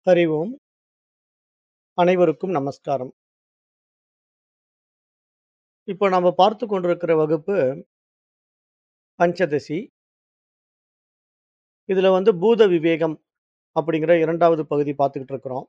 ஹரி ஓம். அனைவருக்கும் நமஸ்காரம். இப்போ நம்ம பார்த்துக் கொண்டிருக்கிற வகுப்பு பஞ்சதசி. இதுல வந்து பூத விவேகம் அப்படிங்கிற 2வது பகுதி பார்த்துக்கிட்டு இருக்கிறோம்.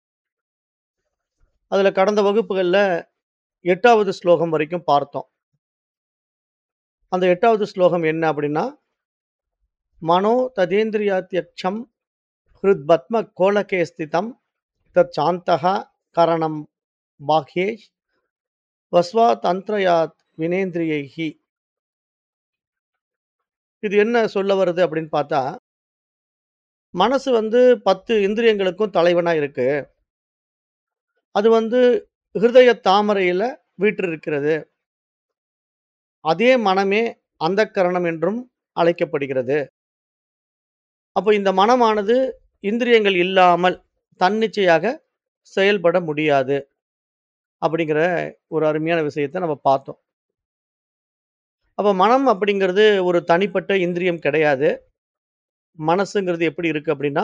அதுல கடந்த வகுப்புகள்ல 8வது ஸ்லோகம் வரைக்கும் பார்த்தோம். அந்த 8வது ஸ்லோகம் என்ன அப்படின்னா, மனோ ததேந்திரியாத்யக்ஷம் ஹிருத் பத்ம கோலகே ஸ்திதம் தத் சாந்தः கரணம் பாஹ்யேஷ் வஸ்வா தந்த்ரயாத் வினேந்திரியைஹி. இது என்ன சொல்ல வருது அப்படின்னு பார்த்தா, மனசு வந்து 10 இந்திரியங்களுக்கும் தலைவனா இருக்கு. அது வந்து ஹிருதய தாமரையில வீற்றிருக்கிறது. அதே மனமே அந்தக்கரணம் என்றும் அழைக்கப்படுகிறது. அப்ப இந்த மனமானது இந்திரியங்கள் இல்லாமல் தன்னிச்சையாக செயல்பட முடியாது. அப்படிங்கிற ஒரு அருமையான விஷயத்த நம்ம பார்த்தோம். அப்ப மனம் அப்படிங்கிறது ஒரு தனிப்பட்ட இந்திரியம் கிடையாது. மனசுங்கிறது எப்படி இருக்கு அப்படின்னா,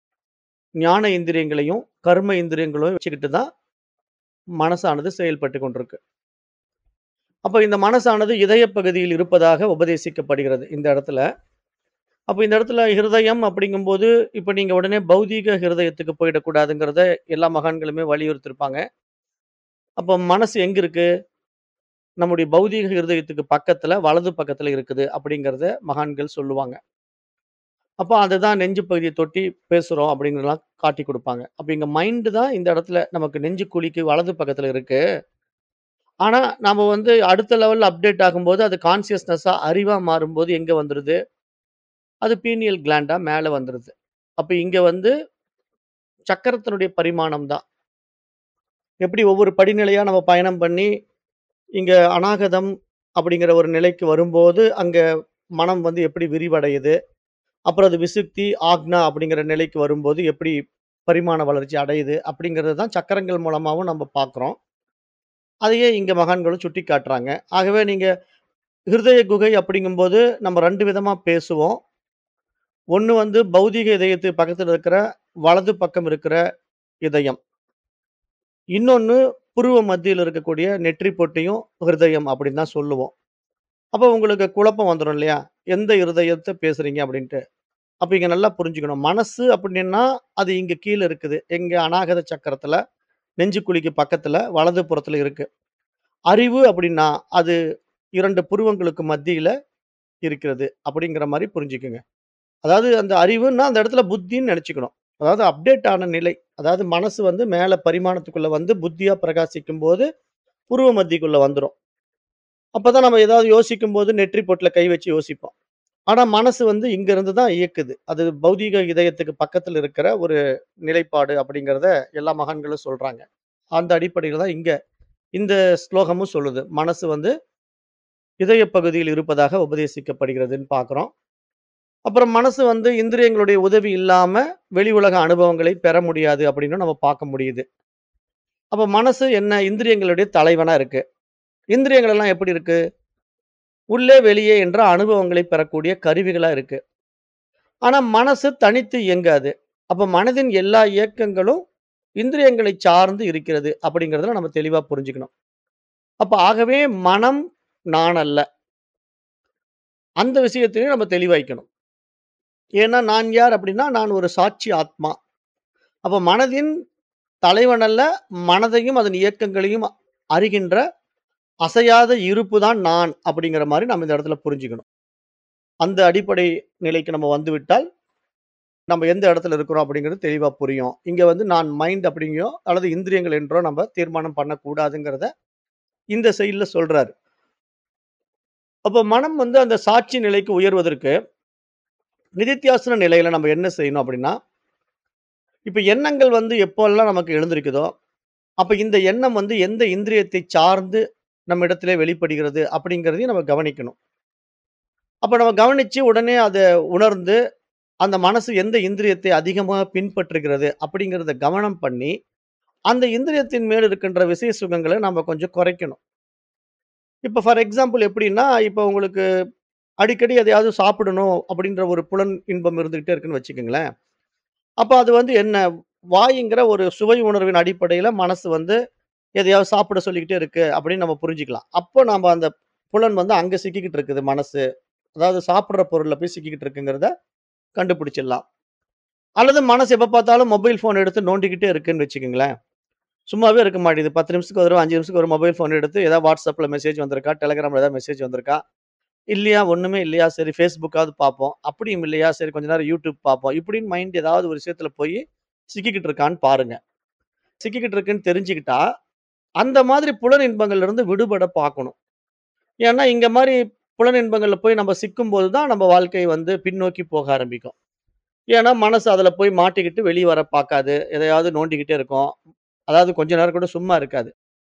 ஞான இந்திரியங்களையும், கர்ம இந்திரியங்களையும் வச்சுக்கிட்டு தான் மனசானது செயல்பட்டுக் கொண்டிருக்கு. அப்ப இந்த மனசானது இதய பகுதியில் இருப்பதாக உபதேசிக்கப்படுகிறது இந்த இடத்துல. அப்ப இந்த இடத்துல ஹிருதயம் அப்படிங்கும்போது, இப்ப நீங்க உடனே பௌதீக ஹிருதயத்துக்கு போயிடக்கூடாதுங்கிறத எல்லா மகான்களுமே வலியுறுத்தியிருப்பாங்க. அப்ப மனசு எங்க இருக்கு? நம்முடைய பௌதீக ஹிருதயத்துக்கு பக்கத்துல, வலது பக்கத்துல இருக்குது அப்படிங்கிறத மகான்கள் சொல்லுவாங்க. அப்ப அதுதான் நெஞ்சு பகுதிய தொட்டி பேசுறோம் அப்படிங்கிறதெல்லாம் காட்டிக் குடுப்பாங்க. அப்ப இங்க மைண்ட் தான் இந்த இடத்துல நமக்கு நெஞ்சு குழிக்கு வலது பக்கத்துல இருக்கு. ஆனா, நாம வந்து அடுத்த லெவல்ல அப்டேட் ஆகும்போது, அது கான்ஷியஸ்னஸ்ஸா அறிவா மாறும்போது எங்க வந்துருது? அது பீனியல் கிளாண்டா மேல வந்துருது. அப்ப இங்க வந்து சக்கரத்தினுடைய பரிமாணம் தான். எப்படி ஒவ்வொரு படிநிலையா நம்ம பயணம் பண்ணி, இங்க அநாகதம் அப்படிங்கிற ஒரு நிலைக்கு வரும்போது, அங்க மனம் வந்து எப்படி விரிவடையுது? அப்புறம் அது விசுக்தி, ஆக்னா அப்படிங்கிற நிலைக்கு வரும்போது எப்படி பரிமாண வளர்ச்சி அடையுது? அப்படிங்கிறது தான் சக்கரங்கள் மூலமாவும் நம்ம பார்க்கிறோம். அதையே இங்க மகான்களும் சுட்டிக்காட்டுறாங்க. ஆகவே நீங்க ஹிருதய குகை அப்படிங்கும்போது, நம்ம 2 விதமா பேசுவோம். ஒண்ணு வந்து பௌதீக இதயத்துக்கு பக்கத்துல இருக்கிற வலது பக்கம் இருக்கிற இதயம். இன்னொன்னு புருவ மத்தியில இருக்கக்கூடிய நெற்றி பொட்டியும் ஹிருதயம் அப்படின்னு தான் சொல்லுவோம். அப்ப உங்களுக்கு குழப்பம் வந்துரும் இல்லையா? எந்த இருதயத்த பேசுறீங்க அப்படின்ட்டு. அப்ப இங்க நல்லா புரிஞ்சுக்கணும். மனசு அப்படின்னா, அது இங்க கீழ இருக்குது. எங்க அநாகத சக்கரத்துல, நெஞ்சுக்குழிக்கு பக்கத்துல, வலது புறத்துல இருக்கு. அறிவு அப்படின்னா, அது 2 புருவங்களுக்கு மத்தியில இருக்கிறது. அப்படிங்கிற மாரி புரிஞ்சுக்கங்க. அதாவது அந்த அறிவுன்னா, அந்த இடத்துல புத்தின்னு நெனச்சுக்கணும். அதாவது அப்டேட் ஆன நிலை. அதாவது மனசு வந்து மேல பரிமாணத்துக்குள்ள வந்து புத்தியா பிரகாசிக்கும்போது, புருவ மத்திக்குள்ள வந்துரும். அப்பதான் நம்ம ஏதாவது யோசிக்கும்போது நெற்றி பொட்டுல கை வச்சு யோசிப்போம். ஆனா, மனசு வந்து இங்க இருந்து தான் இயக்குது. அது பௌதீக இதயத்துக்கு பக்கத்துல இருக்கிற ஒரு நிலைப்பாடு அப்படிங்கிறத எல்லா மகான்களும் சொல்றாங்க. அந்த அடிப்படையில தான் இங்க இந்த ஸ்லோகமும் சொல்லுது. மனசு வந்து இதய பகுதியில் இருப்பதாக உபதேசிக்கப்படுகிறதுன்னு பார்க்கிறோம். அப்புறம் மனசு வந்து இந்திரியங்களுடைய உதவி இல்லாம வெளி உலக அனுபவங்களை பெற முடியாது அப்படின்னு நம்ம பார்க்க முடியுது. அப்ப மனசு என்ன? இந்திரியங்களுடைய தலைவனா இருக்கு. இந்திரியங்கள் எல்லாம் எப்படி இருக்கு? உள்ளே, வெளியே என்ற அனுபவங்களை பெறக்கூடிய கருவிகளா இருக்கு. ஆனா, மனசு தனித்து இயங்காது. அப்ப மனதின் எல்லா இயக்கங்களும் இந்திரியங்களை சார்ந்து இருக்கிறது அப்படிங்கிறத நம்ம தெளிவா புரிஞ்சுக்கணும். அப்ப ஆகவே மனம் நான் அல்ல. அந்த விஷயத்திலயும் நம்ம தெளிவாயிக்கணும். ஏன்னா, நான் யார் அப்படின்னா, நான் ஒரு சாட்சி ஆத்மா. அப்ப மனதின் தலைவன் அல்ல, மனதையும் அதன் இயக்கங்களையும் அறிகின்ற அசையாத இருப்பு தான் நான் அப்படிங்கிற மாரி நம்ம இந்த இடத்துல புரிஞ்சுக்கணும். அந்த அடிப்படை நிலைக்கு நம்ம வந்துவிட்டால், நம்ம எந்த இடத்துல இருக்கிறோம் அப்படிங்கிறது தெளிவா புரியும். இங்க வந்து நான் மைண்ட் அப்படிங்கியோ, அல்லது இந்திரியங்கள் என்றோ நம்ம தீர்மானம் பண்ணக்கூடாதுங்கிறத இந்த சைடுல சொல்றாரு. அப்ப மனம் வந்து அந்த சாட்சி நிலைக்கு உயர்வதற்கு, நிதித்தியாசன நிலையில நம்ம என்ன செய்யணும் அப்படின்னா, இப்ப எண்ணங்கள் வந்து எப்போலாம் நமக்கு எழுந்திருக்குதோ, அப்ப இந்த எண்ணம் வந்து எந்த இந்திரியத்தை சார்ந்து நம்மிடத்திலே வெளிப்படுகிறது அப்படிங்கிறதையும் நம்ம கவனிக்கணும். அப்ப நம்ம கவனிச்சு உடனே அத உணர்ந்து, அந்த மனசு எந்த இந்திரியத்தை அதிகமா பின்பற்றுகிறது அப்படிங்கிறத கவனம் பண்ணி, அந்த இந்திரியத்தின் மேல் இருக்கின்ற விஷய சுகங்கள நம்ம கொஞ்சம் குறைக்கணும். இப்ப ஃபார் எக்ஸாம்பிள் எப்படின்னா, இப்ப உங்களுக்கு அடிக்கடி எதையாவது சாப்பிடணும் அப்படின்ற ஒரு புலன் இன்பம் இருந்துகிட்டே இருக்குன்னு வச்சுக்கங்களேன். அப்ப அது வந்து என்ன? வாய்ங்கிற ஒரு சுவை உணர்வின் அடிப்படையில மனசு வந்து எதையாவது சாப்பிட சொல்லிக்கிட்டே இருக்கு அப்படின்னு நம்ம புரிஞ்சுக்கலாம். அப்போ நாம அந்த புலன் வந்து அங்க சிக்கிக்கிட்டு இருக்குது மனசு. அதாவது சாப்பிடுற பொருள்ல போய் சிக்கிக்கிட்டு இருக்குங்கிறத கண்டுபிடிச்சிடலாம். அல்லது மனசு எப்ப பார்த்தாலும் மொபைல் ஃபோன் எடுத்து நோண்டிக்கிட்டே இருக்குன்னு வச்சுக்கங்களேன். சும்மாவே இருக்க மாட்டேங்குது. 10 நிமிஷத்துக்கு ஒரு தடவ, 5 நிமிஷத்துக்கு ஒரு மொபைல் ஃபோன் எடுத்து ஏதாவது WhatsAppல மெசேஜ் வந்திருக்கா? Telegramல ஏதாவது மெசேஜ் வந்திருக்கா? இல்லையா, ஒண்ணுமே இல்லையா? சரி Facebookஆவது பார்ப்போம். அப்படியும் இல்லையா, சரி கொஞ்ச நேரம் YouTube பார்ப்போம். இப்படின்னு மைண்ட் ஏதாவது ஒரு விஷயத்துல போய் சிக்கிக்கிட்டு இருக்கான்னு பாருங்க. சிக்கிக்கிட்டு இருக்குன்னு தெரிஞ்சுக்கிட்டா, அந்த மாதிரி புலன் இன்பங்கள்ல இருந்து விடுபட பார்க்கணும். ஏன்னா, இங்க மாரி புலன் இன்பங்கள்ல போய் நம்ம சிக்கும்போது தான் நம்ம வாழ்க்கை வந்து பின்னோக்கி போக ஆரம்பிக்கும். ஏன்னா, மனசு அதுல போய் மாட்டிக்கிட்டு வெளிய வர பார்க்காது. எதையாவது நோண்டிக்கிட்டே இருக்கும். அதாவது கொஞ்ச நேரம் கூட சும்மா இருக்காது.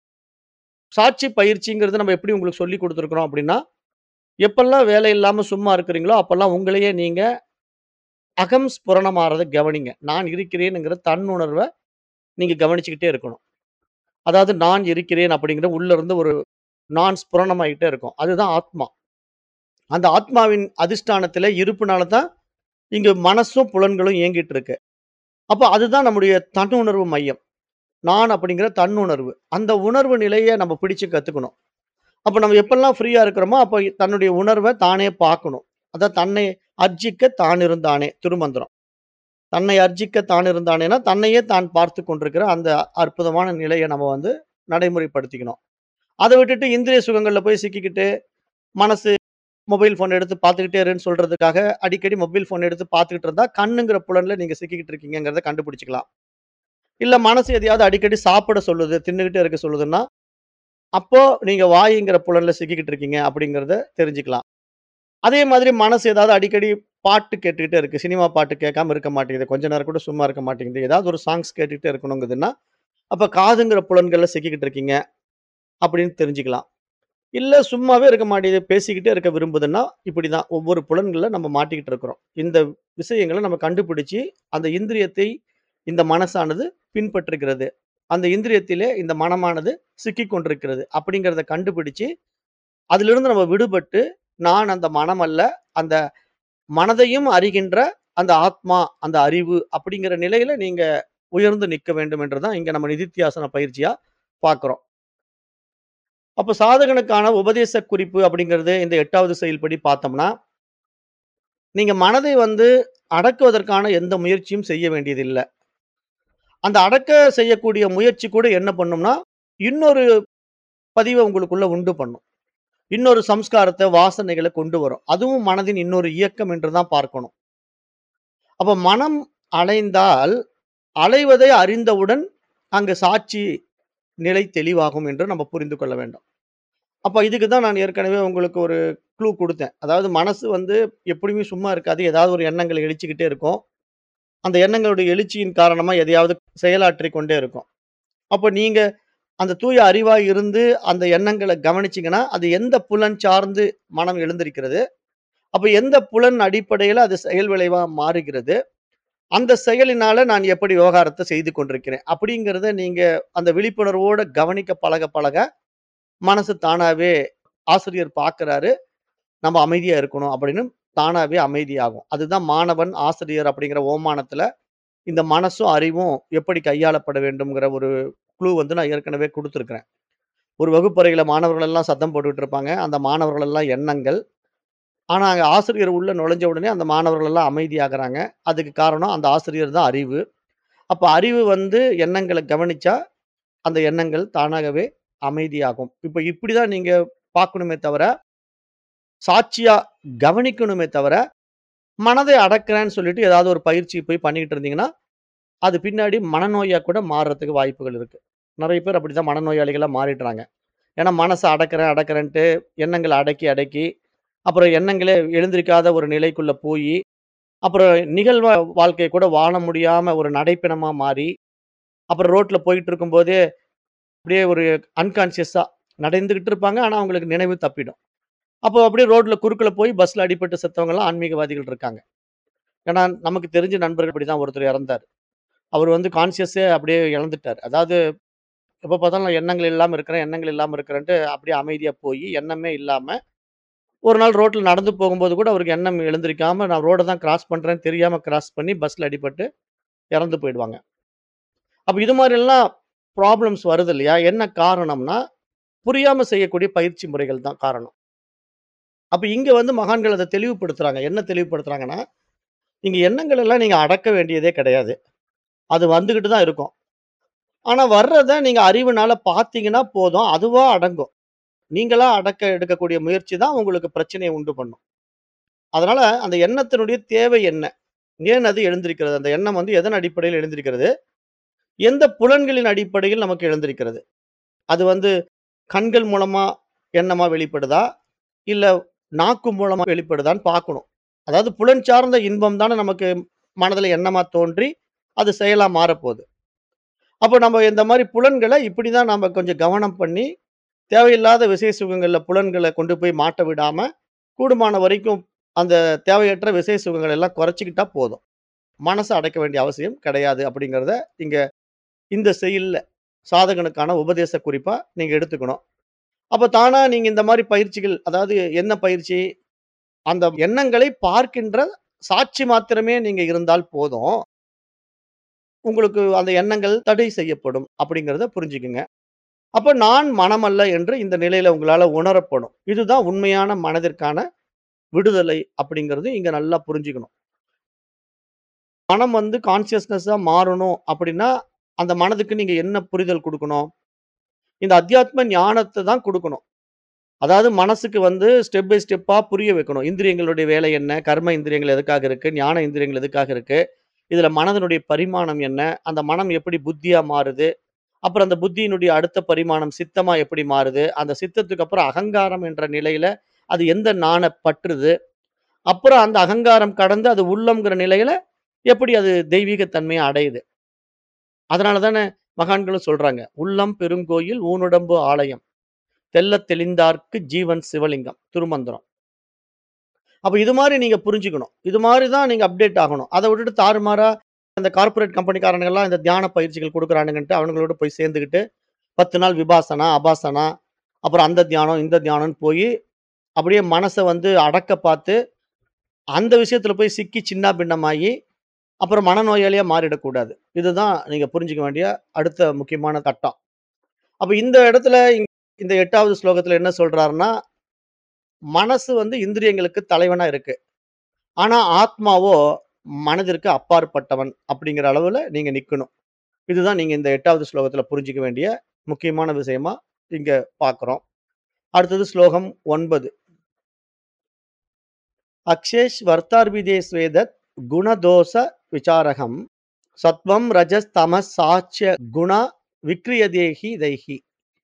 சாட்சி பயிற்சிங்கிறது நம்ம எப்படி உங்களுக்கு சொல்லிக் குடுத்துருக்கிறோம் அப்படின்னா, எப்பல்லாம் வேலை இல்லாம சும்மா இருக்கிறீங்களோ, அப்பல்லாம் உங்களையே நீங்க அகம் ஸ்புரணமாறத கவனிங்க. நான் இருக்கிறேன்ங்கிற தன்னுணர்வ நீங்க கவனிச்சுக்கிட்டே இருக்கணும். அதாவது நான் இருக்கிறேன் அப்படிங்கிற உள்ள இருந்து ஒரு நான் ஸ்புரணமாயிட்டே இருக்கும். அதுதான் ஆத்மா. அந்த ஆத்மாவின் அதிஷ்டானத்தில இருப்புனால தான் இங்க மனசும், புலன்களும் இயங்கிட்டு இருக்கு. அப்ப அதுதான் நம்முடைய தன்னுணர்வு மையம். நான் அப்படிங்கிற தன்னுணர்வு. அந்த உணர்வு நிலைய நம்ம பிடிச்சு கத்துக்கணும். அப்ப நம்ம எப்பல்லாம் ஃப்ரீயா இருக்கிறோமோ, அப்ப தன்னுடைய உணர்வ தானே பார்க்கணும். அதான் தன்னை அர்ச்சிக்க தான் இருந்தானே திருமந்திரம். தன்னை அர்ச்சிக்க தான் இருந்தானேன்னா, தன்னையே தான் பார்த்துக் கொண்டிருக்கிற அந்த அற்புதமான நிலைய நம்ம வந்து நடைமுறைப்படுத்திக்கணும். அத விட்டுட்டு இந்திரிய சுகங்கள்ல போய் சிக்கிக்கிட்டு, மனசு மொபைல் ஃபோன் எடுத்து பார்த்துக்கிட்டே இருன்னு சொல்றதுக்காக, அடிக்கடி மொபைல் ஃபோன் எடுத்து பார்த்துக்கிட்டு இருந்தா, கண்ணுங்கிற புலன்ல நீங்க சிக்கிக்கிட்டு இருக்கீங்கங்கிறத கண்டுபிடிச்சுக்கலாம். இல்ல மனசு எதையாவது அடிக்கடி சாப்பிட சொல்லுது, தின்னுகிட்டே இருக்க சொல்லுதுன்னா, அப்போ நீங்க வாய்ங்கிற புலன்ல சிக்கிக்கிட்டு இருக்கீங்க அப்படிங்கிறத தெரிஞ்சுக்கலாம். அதே மாதிரி மனசு ஏதாவது அடிக்கடி பாட்டு கேட்டுக்கிட்டே இருக்கு. சினிமா பாட்டு கேட்காம இருக்க மாட்டேங்குது. கொஞ்ச நேரம் கூட சும்மா இருக்க மாட்டேங்குது. ஏதாவது ஒரு சாங்ஸ் கேட்டுக்கிட்டே இருக்கணுங்குதுன்னா, அப்ப காதுங்கிற புலன்கள்ல சிக்கிக்கிட்டு இருக்கீங்க அப்படின்னு தெரிஞ்சுக்கலாம். இல்ல சும்மாவே இருக்க மாட்டேங்குது, பேசிக்கிட்டே இருக்க விரும்புதுன்னா, இப்படிதான் ஒவ்வொரு புலன்கள்ல நம்ம மாட்டிக்கிட்டு இருக்கிறோம். இந்த விஷயங்கள நம்ம கண்டுபிடிச்சு, அந்த இந்திரியத்தை இந்த மனசானது பின்பற்றுகிறது. அந்த இந்திரியத்திலே இந்த மனமானது சிக்கிக் கொண்டிருக்கிறது. அப்படிங்கிறத கண்டுபிடிச்சு, அதிலிருந்து நம்ம விடுபட்டு, நான் அந்த மனம் அல்ல, அந்த மனதையும் அறிகின்ற அந்த ஆத்மா, அந்த அறிவு அப்படிங்கிற நிலையில நீங்க உயர்ந்து நிக்க வேண்டும் என்று தான் இங்க நம்ம நிதித்தியாசன பயிற்சியா பார்க்கிறோம். அப்ப சாதகனுக்கான உபதேச குறிப்பு அப்படிங்கிறது இந்த 8வது செயல்படி பார்த்தோம்னா நீங்க மனதை வந்து அடக்குவதற்கான எந்த முயற்சியும் செய்ய வேண்டியதில்ல. அந்த அடக்க செய்யக்கூடிய முயற்சி கூட என்ன பண்ணும்னா, இன்னொரு பதிவ உங்களுக்குள்ள உண்டு பண்ணும். இன்னொரு சம்ஸ்காரத்த, வாசனைகள கொண்டு வரும். அதுவும் மனதின் இன்னொரு இயக்கம் என்று தான் பார்க்கணும். அப்ப மனம் அலைந்தால், அலைவதை அறிந்தவுடன் அங்கு சாட்சி நிலை தெளிவாகும் என்று நம்ம புரிந்து கொள்ள வேண்டும். அப்ப இதுக்கு தான் நான் ஏற்கனவே உங்களுக்கு ஒரு க்ளூ குடுத்தேன். அதாவது மனசு வந்து எப்படியுமே சும்மா இருக்காது. ஏதாவது ஒரு எண்ணங்கள எழுச்சிக்கிட்டே இருக்கும். அந்த எண்ணங்களுடைய எழுச்சியின் காரணமா எதையாவது செயலாற்றிக் கொண்டே இருக்கும். அப்ப நீங்க அந்த தூய அறிவா இருந்து அந்த எண்ணங்கள கவனிச்சீங்கன்னா, அது எந்த புலன் சார்ந்து மனம் எழுந்திருக்கிறது. அப்ப எந்த புலன் அடிப்படையில அது செயல் விளைவா மாறுகிறது. அந்த செயலினால நான் எப்படி விவகாரத்த செய்து கொண்டிருக்கிறேன். அப்படிங்கிறத நீங்க அந்த விழிப்புணர்வோட கவனிக்க பழக பழக, மனசு தானாவே ஆசிரியர் பார்க்கிறாரு. நம்ம அமைதியா இருக்கணும் அப்படின்னு தானாவே அமைதியாகும். அதுதான் மாணவன், ஆசிரியர் அப்படிங்கிற ஓமானத்துல, இந்த மனசும், அறிவும் எப்படி கையாளப்பட வேண்டும்ங்கிற ஒரு க்ளூ வந்து நான் ஏற்கனவே குடுத்திருக்கிறேன். ஒரு வகுப்பறையில மாணவர்கள் எல்லாம் சத்தம் போட்டுட்டு இருப்பாங்க. அந்த மாணவர்கள் எல்லாம் எண்ணங்கள். ஆனா, அங்க ஆசிரியர் உள்ள நுழைஞ்ச உடனே அந்த மாணவர்கள் எல்லாம் அமைதியாகுறாங்க. அதுக்கு காரணம் அந்த ஆசிரியர் தான் அறிவு. அப்ப அறிவு வந்து எண்ணங்கள கவனிச்சா, அந்த எண்ணங்கள் தானாகவே அமைதியாகும். இப்ப இப்படிதான் நீங்க பார்க்கணுமே தவிர, சாட்சியா கவனிக்கணுமே தவிர, மனதை அடக்குறேன்னு சொல்லிட்டு ஏதாவது ஒரு பயிற்சி போய் பண்ணிக்கிட்டு இருந்தீங்கன்னா, அது பின்னாடி மனநோயா கூட மாறுறதுக்கு வாய்ப்புகள் இருக்கு. நெறைய பேர் அப்படித்தான் மனநோயாளிகளா மாறிடுறாங்க. ஏன்னா மனச அடக்குறேன், அடக்குறேன்ட்டு எண்ணங்கள அடக்கி, அடக்கி, அப்புறம் எண்ணங்களே எழுந்திரிக்காத ஒரு நிலைக்குள்ள போயி, அப்புறம் நிகழ்வ வாழ்க்கைய கூட வாழ முடியாம ஒரு நடைப்பிணமா மாறி, அப்புறம் ரோட்ல போயிட்டு இருக்கும்போதே, அப்படியே ஒரு அன்கான்ஷியஸா நடந்துகிட்டு இருப்பாங்க. ஆனா அவங்களுக்கு நினைவு தப்பிடும். அப்போ அப்படியே ரோட்ல குறுக்குல போய் பஸ்ல அடிபட்டு செத்தவங்கலாம் ஆன்மீகவாதிகள் இருக்காங்க. ஏன்னா நமக்கு தெரிஞ்ச நண்பர்கள் இப்படிதான் ஒருத்தர் இறந்தாரு. அவரு வந்து கான்ஷியஸே அப்படியே இழந்துட்டாரு. அதாவது எப்ப பார்த்தாலும் நான் எண்ணங்கள் இல்லாம இருக்கிறேன், எண்ணங்கள் இல்லாம இருக்கிறேன்ட்டு அப்படியே அமைதியா போயி, எண்ணமே இல்லாம, ஒரு நாள் ரோட்ல நடந்து போகும்போது கூட அவருக்கு எண்ணம் எழுந்திரிக்காம, நான் ரோட தான் கிராஸ் பண்றேன்னு தெரியாம கிராஸ் பண்ணி பஸ்ல அடிபட்டு இறந்து போயிடுவாங்க. அப்ப இது மாரிலாம் ப்ராப்ளம்ஸ் வருது இல்லையா? என்ன காரணம்னா, புரியாம செய்யக்கூடிய பயிற்சி முறைகள் தான் காரணம். அப்ப இங்க வந்து மகான்கள் அத தெளிவுபடுத்துறாங்க. என்ன தெளிவுபடுத்துறாங்கன்னா, நீங்க எண்ணங்கள் எல்லாம் நீங்க அடக்க வேண்டியதே கிடையாது. அது வந்துகிட்டு தான் இருக்கும். ஆனா வர்றத நீங்க அறிவுனால பார்த்தீங்கன்னா போதும். அதுவா அடங்கும். நீங்களா அடக்க எடுக்கக்கூடிய முயற்சி தான் உங்களுக்கு பிரச்சனைய உண்டு பண்ணும். அதனால அந்த எண்ணத்தினுடைய தேவை என்ன? ஏன் அது எழுந்திருக்கிறது? அந்த எண்ணம் வந்து எதன் அடிப்படையில் எழுந்திருக்கிறது? எந்த புலன்களின் அடிப்படையில் நமக்கு எழுந்திருக்கிறது? அது வந்து கண்கள் மூலமா எண்ணமா வெளிப்படுதா? இல்ல நாக்கு மூலமா வெளிப்படுதான்னு பார்க்கணும். அதாவது புலன் சார்ந்த இன்பம் தானே நமக்கு மனதில எண்ணமா தோன்றி, அது செயலா மாறப்போது. அப்ப நம்ம இந்த மாரி புலன்கள இப்படி தான் நாம கொஞ்சம் கவனம் பண்ணி, தேவையில்லாத விசை சுகங்கள்ல புலன்கள கொண்டு போய் மாட்ட விடாம, கூடுமான வரைக்கும் அந்த தேவையற்ற விசை சுகங்கள எல்லாம் குறைச்சுக்கிட்டா போதும். மனச அடக்க வேண்டிய அவசியம் கிடையாது அப்படிங்கிறத இங்க இந்த செயல்ல சாதகனுக்கான உபதேச குறிப்பா நீங்க எடுத்துக்கணும். அப்ப தானா நீங்க இந்த மாரி பயிற்சிகள் அதாவது என்ன பயிற்சி? அந்த எண்ணங்களை பார்க்கின்ற சாட்சி மாத்திரமே நீங்க இருந்தால் போதும். உங்களுக்கு அந்த எண்ணங்கள் தடை செய்யப்படும் அப்படிங்கிறத புரிஞ்சுக்குங்க. அப்ப நான் மனமல்ல என்று இந்த நிலையில உங்களால உணரப்படும். இதுதான் உண்மையான மனதிற்கான விடுதலை அப்படிங்கிறது இங்க நல்லா புரிஞ்சுக்கணும். மனம் வந்து கான்ஷியஸ்னஸ்ஸா மாறணும் அப்படின்னா, அந்த மனதுக்கு நீங்க என்ன புரிதல் குடுக்கணும்? இந்த அத்தியாத்ம ஞானத்த தான் குடுக்கணும். அதாவது மனசுக்கு வந்து ஸ்டெப் பை ஸ்டெப்பா புரிய வைக்கணும். இந்திரியங்களுடைய வேலை என்ன? கர்ம இந்திரியங்கள் எதுக்காக இருக்கு? ஞான இந்திரியங்கள் எதுக்காக இருக்கு? இதுல மனதினுடைய பரிமாணம் என்ன? அந்த மனம் எப்படி புத்தியா மாறுது? அப்புறம் அந்த புத்தியினுடைய அடுத்த பரிமாணம் சித்தமா எப்படி மாறுது? அந்த சித்தத்துக்கு அப்புறம் அகங்காரம் என்ற நிலையில அது எந்த நாண பற்றுது? அப்புறம் அந்த அகங்காரம் கடந்து அது உள்ளம்ங்கிற நிலையில எப்படி அது தெய்வீக தன்மைய அடையுது? அதனால தானே மகான்களும் சொல்றாங்க. "உள்ளம் பெருங்கோயில் ஊனுடம்பு ஆலயம். தெள்ளத் தெளிந்தார்க்கு ஜீவன் சிவலிங்கம்." திருமந்திரம். அப்ப இது மாரி நீங்க புரிஞ்சுக்கணும். இது மாரி தான் நீங்க அப்டேட் ஆகணும். அத விட்டுட்டு தாறுமாறா அந்த கார்ப்பரேட் கம்பெனிக்காரனுங்கலாம் இந்த தியான பயிற்சிகள் குடுக்குறானுங்கன்ட்டு அவனுங்களோட போய் சேர்ந்துகிட்டு 10 நாள் விபாசனா, அபாசனா, அப்புறம் அந்த தியானம், இந்த தியானம்னு போயி, அப்படியே மனச வந்து அடக்க பார்த்து, அந்த விஷயத்துல போய் சிக்கி சின்னாபின்னமாயி, அப்புறம் மனநோயாளியா மாறிடக்கூடாது. இதுதான் நீங்க புரிஞ்சுக்க வேண்டிய அடுத்த முக்கியமான கட்டம். அப்ப இந்த இடத்துல இங் இந்த 8வது ஸ்லோகத்துல என்ன சொல்றாருன்னா, மனசு வந்து இந்திரியங்களுக்கு தலைவனா இருக்கு. ஆனா ஆத்மாவோ மனதிற்கு அப்பாற்பட்டவன் அப்படிங்கிற அளவுல நீங்க நிக்கணும். இதுதான் நீங்க இந்த 8வது ஸ்லோகத்துல புரிஞ்சுக்க வேண்டிய முக்கியமான விஷயமா இங்க பார்க்கிறோம். அடுத்தது ஸ்லோகம் 9. அக்ஷேஷ் வர்த்தார்பிதே ஸ்வேதத் குணதோஷ விசாரகம் சத்வம் ரஜஸ் தமஸ் சாட்சிய குணா விக்ரியதேஹி தைஹி.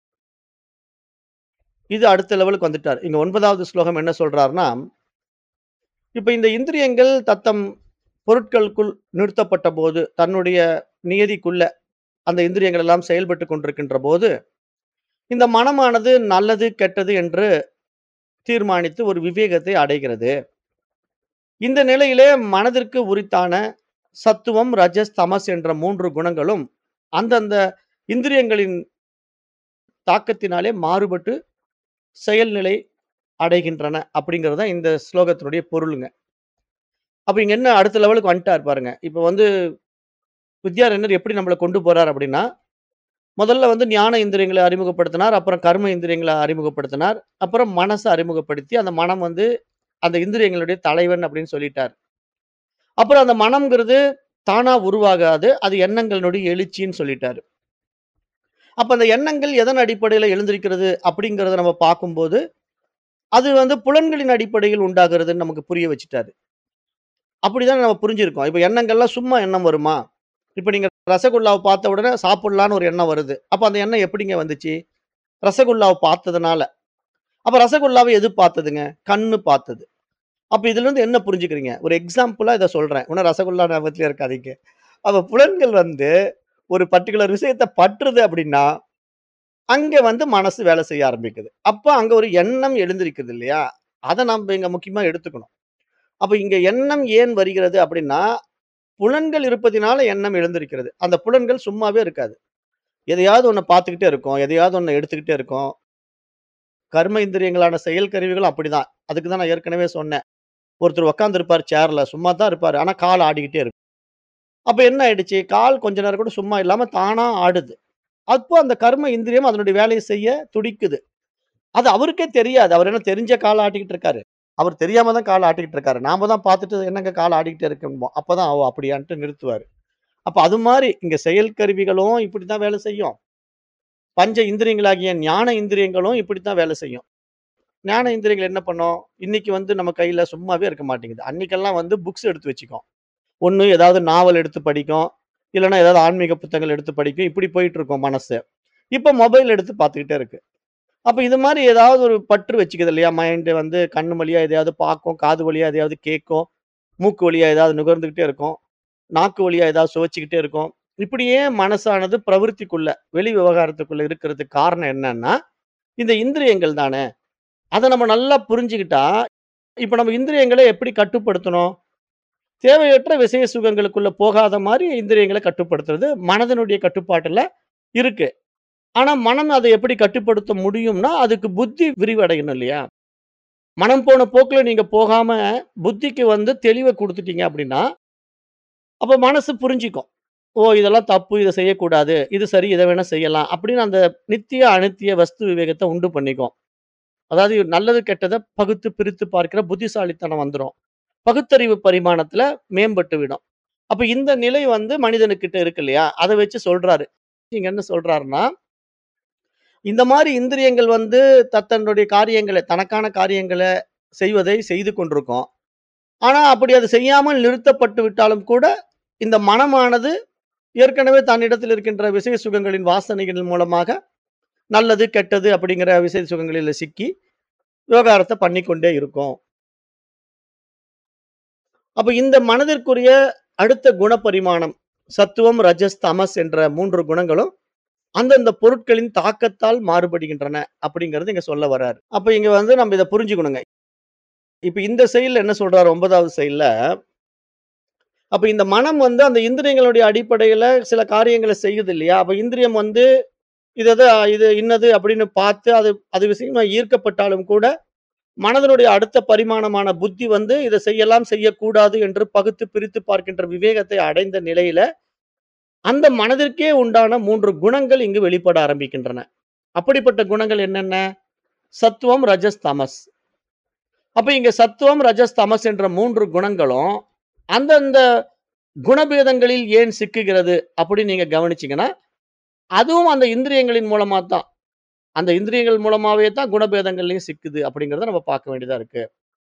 இது அடுத்த லெவலுக்கு வந்துட்டாரு. இங்க 9வது ஸ்லோகம் என்ன சொல்றாருன்னா, இப்ப இந்த இந்திரியங்கள் தத்தம் பொருட்களுக்குள் நிறுத்தப்பட்டபோது, தன்னுடைய நியதிக்குள்ள அந்த இந்திரியங்கள் எல்லாம் செயல்பட்டுக் கொண்டிருக்கின்ற போது, இந்த மனமானது நல்லது, கெட்டது என்று தீர்மானித்து ஒரு விவேகத்தை அடைகிறது. இந்த நிலையிலே மனதிற்கு உரித்தான சத்துவம், ரஜஸ், தமஸ் என்ற 3 குணங்களும் அந்தந்த இந்திரியங்களின் தாக்கத்தினாலே மாறுபட்டு செயல்நிலை அடைகின்றன. அப்படிங்கிறது தான் இந்த ஸ்லோகத்தினுடைய பொருளுங்க. அப்ப இங்க என்ன அடுத்த லெவலுக்கு வந்துட்டாரு பாருங்க. இப்ப வந்து வித்யாரண்யர் எப்படி நம்மள கொண்டு போறார் அப்படின்னா, முதல்ல வந்து ஞான இந்திரியங்கள அறிமுகப்படுத்தினார். அப்புறம் கர்ம இந்திரியங்கள அறிமுகப்படுத்தினார். அப்புறம் மனச அறிமுகப்படுத்தி, அந்த மனம் வந்து அந்த இந்திரியங்களுடைய தலைவன் அப்படின்னு சொல்லிட்டார். அப்புறம் அந்த மனம்ங்கிறது தானா உருவாகாது. அது எண்ணங்களினுடைய எழுச்சின்னு சொல்லிட்டாரு. அப்ப அந்த எண்ணங்கள் எதன் அடிப்படையில எழுந்திருக்கிறது அப்படிங்கிறத நம்ம பார்க்கும்போது, அது வந்து புலன்களின் அடிப்படையில் உண்டாகிறதுன்னு நமக்கு புரிய வச்சுட்டாரு. அப்படிதான் நம்ம புரிஞ்சிருக்கோம். இப்ப எண்ணங்கள்லாம் சும்மா எண்ணம் வருமா? இப்ப நீங்க ரசகுல்லாவ பார்த்த உடனே சாப்பிடலான்னு ஒரு எண்ணம் வருது. அப்ப அந்த எண்ணம் எப்படிங்க வந்துச்சு? ரசகுல்லாவ பார்த்ததுனால. அப்ப ரசகுல்லாவ எது பார்த்ததுங்க? கண்ணு பார்த்தது. அப்ப இதிலிருந்து என்ன புரிஞ்சுக்கிறீங்க? ஒரு எக்ஸாம்பிளா இத சொல்றேன். இன்னும் ரசகுல்லா ஞாபகத்திலே இருக்காதீங்க. அப்ப புலன்கள் வந்து ஒரு பர்ட்டிகுலர் விஷயத்த பற்றுது அப்படின்னா, அங்க வந்து மனசு வேலை செய்ய ஆரம்பிக்குது. அப்ப அங்க ஒரு எண்ணம் எழுந்திருக்குது இல்லையா? அத நம்ப இங்க முக்கியமா எடுத்துக்கணும். அப்ப இங்க எண்ணம் ஏன் வருகிறது அப்படின்னா, புலன்கள் இருப்பதினால எண்ணம் எழுந்திருக்கிறது. அந்த புலன்கள் சும்மாவே இருக்காது. எதையாவது ஒண்ண பார்த்துக்கிட்டே இருக்கும். எதையாவது ஒண்ண எடுத்துக்கிட்டே இருக்கும். கர்ம இந்திரியங்களான செயல் கருவிகளும் அப்படிதான். அதுக்கு தான் நான் ஏற்கனவே சொன்னேன். ஒருத்தர் உட்கார்ந்திருப்பார் சேர்ல. சும்மா தான் இருப்பாரு. ஆனா கால் ஆடிக்கிட்டே இருக்கும். அப்ப என்ன ஆயிடுச்சு? கால் கொஞ்ச நேரம் கூட சும்மா இல்லாம தானா ஆடுது. அப்போ அந்த கர்ம இந்திரியம் அதனுடைய வேலைய செய்ய துடிக்குது. அது அவருக்கே தெரியாது. அவர் என்ன தெரிஞ்சே கால ஆட்டிக்கிட்டு இருக்காரு. அவர் தெரியாம தான் கால ஆட்டிக்கிட்டு இருக்காரு. நாம தான் பார்த்துட்டு என்னங்க கால் ஆடிக்கிட்டே இருக்கும்போம். அப்பதான் ஓ! அப்படியான்ட்டு நிறுத்துவாரு. அப்ப அது மாரி இங்க செயல் கருவிகளும் இப்படித்தான் வேலை செய்யும். பஞ்ச இந்திரியங்களாகிய ஞான இந்திரியங்களும் இப்படித்தான் வேலை செய்யும். ஞான இந்திரியங்கள் என்ன பண்ணும்? இன்னைக்கு வந்து நம்ம கையில சும்மாவே இருக்க மாட்டேங்குது. அன்னைக்கெல்லாம் வந்து புக்ஸ் எடுத்து வச்சுக்கும். ஒண்ணு ஏதாவது நாவல் எடுத்து படிக்கும். இல்லன்னா ஏதாவது ஆன்மீக புத்தகங்கள் எடுத்து படிக்கும். இப்படி போயிட்டு இருக்கும் மனசு. இப்ப மொபைல் எடுத்து பார்த்துக்கிட்டே இருக்கு. அப்ப இது மாரி ஏதாவது ஒரு பற்று வச்சுக்குது இல்லையா? மைண்ட் வந்து கண்ணு வழியா எதையாவது பார்க்கும், காது வழியா எதையாவது கேட்கும், மூக்கு வழியா ஏதாவது நுகர்ந்துகிட்டே இருக்கும், நாக்கு வழியா ஏதாவது சுவைச்சுக்கிட்டே இருக்கும். இப்படியே மனசானது பிரவிற்த்திக்குள்ள, வெளி விவகாரத்துக்குள்ள இருக்கிறதுக்கு காரணம் என்னன்னா, இந்த இந்திரியங்கள் தானே. அத நம்ம நல்லா புரிஞ்சுக்கிட்டா, இப்ப நம்ம இந்திரியங்கள எப்படி கட்டுப்படுத்தணும்? தேவையற்ற விஷய சுகங்களுக்குள்ள போகாத மாரி இந்திரியங்கள கட்டுப்படுத்துறது மனதினுடைய கட்டுப்பாட்டுல இருக்கு. ஆனா மனம் அத எப்படி கட்டுப்படுத்த முடியும்னா, அதுக்கு புத்தி விரிவடையணும் இல்லையா? மனம் போன போக்குல நீங்க போகாம, புத்திக்கு வந்து தெளிவ குடுத்துட்டீங்க அப்படின்னா, அப்ப மனசு புரிஞ்சுக்கும். ஓ! இதெல்லாம் தப்பு. இத செய்யக்கூடாது. இது சரி. இத வேணா செய்யலாம். அப்படின்னு அந்த நித்திய, அனித்திய வஸ்து விவேகத்த உண்டு பண்ணிக்கும். அதாவது நல்லது, கெட்டத பகுத்து பிரித்து பார்க்கிற புத்திசாலித்தனம் வந்துரும். பகுத்தறிவு பரிமாணத்துல மேம்பட்டு விடும். அப்ப இந்த நிலை வந்து மனிதனுக்கிட்ட இருக்கு இல்லையா? அத வச்சு சொல்றாரு. இங்க என்ன சொல்றாருன்னா இந்த மாரி இந்திரியங்கள் வந்து தத்தனுடைய காரியங்கள தனக்கான காரியங்கள செய்வதை செய்து கொண்டிருக்கும். ஆனா, அப்படி அது செய்யாமல் நிறுத்தப்பட்டு விட்டாலும் கூட, இந்த மனமானது ஏற்கனவே தன்னிடத்தில் இருக்கின்ற விஷய சுகங்களின் வாசனைகள் மூலமாக நல்லது, கெட்டது அப்படிங்கிற விஷய சுகங்களில சிக்கி, விவகாரத்த பண்ணிக்கொண்டே இருக்கும். அப்ப இந்த மனதிற்குரிய அடுத்த குணப்பரிமாணம், சத்துவம், ரஜஸ், தமஸ் என்ற 3 குணங்களும் அந்தந்த பொருட்களின் தாக்கத்தால் மாறுபடுகின்றன அப்படிங்கிறது இங்க சொல்ல வராரு. அப்ப இங்க வந்து நம்ம இத புரிஞ்சுக்கணுங்க. இப்ப இந்த செயல்ல என்ன சொல்றாரு 9வது செயல்ல, அப்ப இந்த மனம் வந்து அந்த இந்திரியங்களுடைய அடிப்படையில சில காரியங்கள செய்யுது இல்லையா? அப்ப இந்திரியம் வந்து இது எது இது இன்னது அப்படின்னு பார்த்து அது அது விஷயமா ஈர்க்கப்பட்டாலும் கூட, மனதினுடைய அடுத்த பரிமாணமான புத்தி வந்து இத செய்யலாம், செய்யக்கூடாது என்று பகுத்து பிரித்து பார்க்கின்ற விவேகத்தை அடைந்த நிலையில, அந்த மனதிற்கே உண்டான 3 குணங்கள் இங்கு வெளிப்பட ஆரம்பிக்கின்றன. அப்படிப்பட்ட குணங்கள் என்னென்ன? சத்துவம், ரஜஸ், தமஸ். அப்ப இங்க சத்துவம், ரஜஸ், தமஸ் என்ற 3 குணங்களும் அந்தந்த குணபேதங்களில் ஏன் சிக்குகிறது அப்படின்னு நீங்க கவனிச்சீங்கன்னா, அதுவும் அந்த இந்திரியங்களின் மூலமா தான். அந்த இந்திரியங்கள் மூலமாவே தான் குணபேதங்கள்லயும் சிக்குது அப்படிங்கிறத நம்ம பார்க்க வேண்டியதா இருக்கு.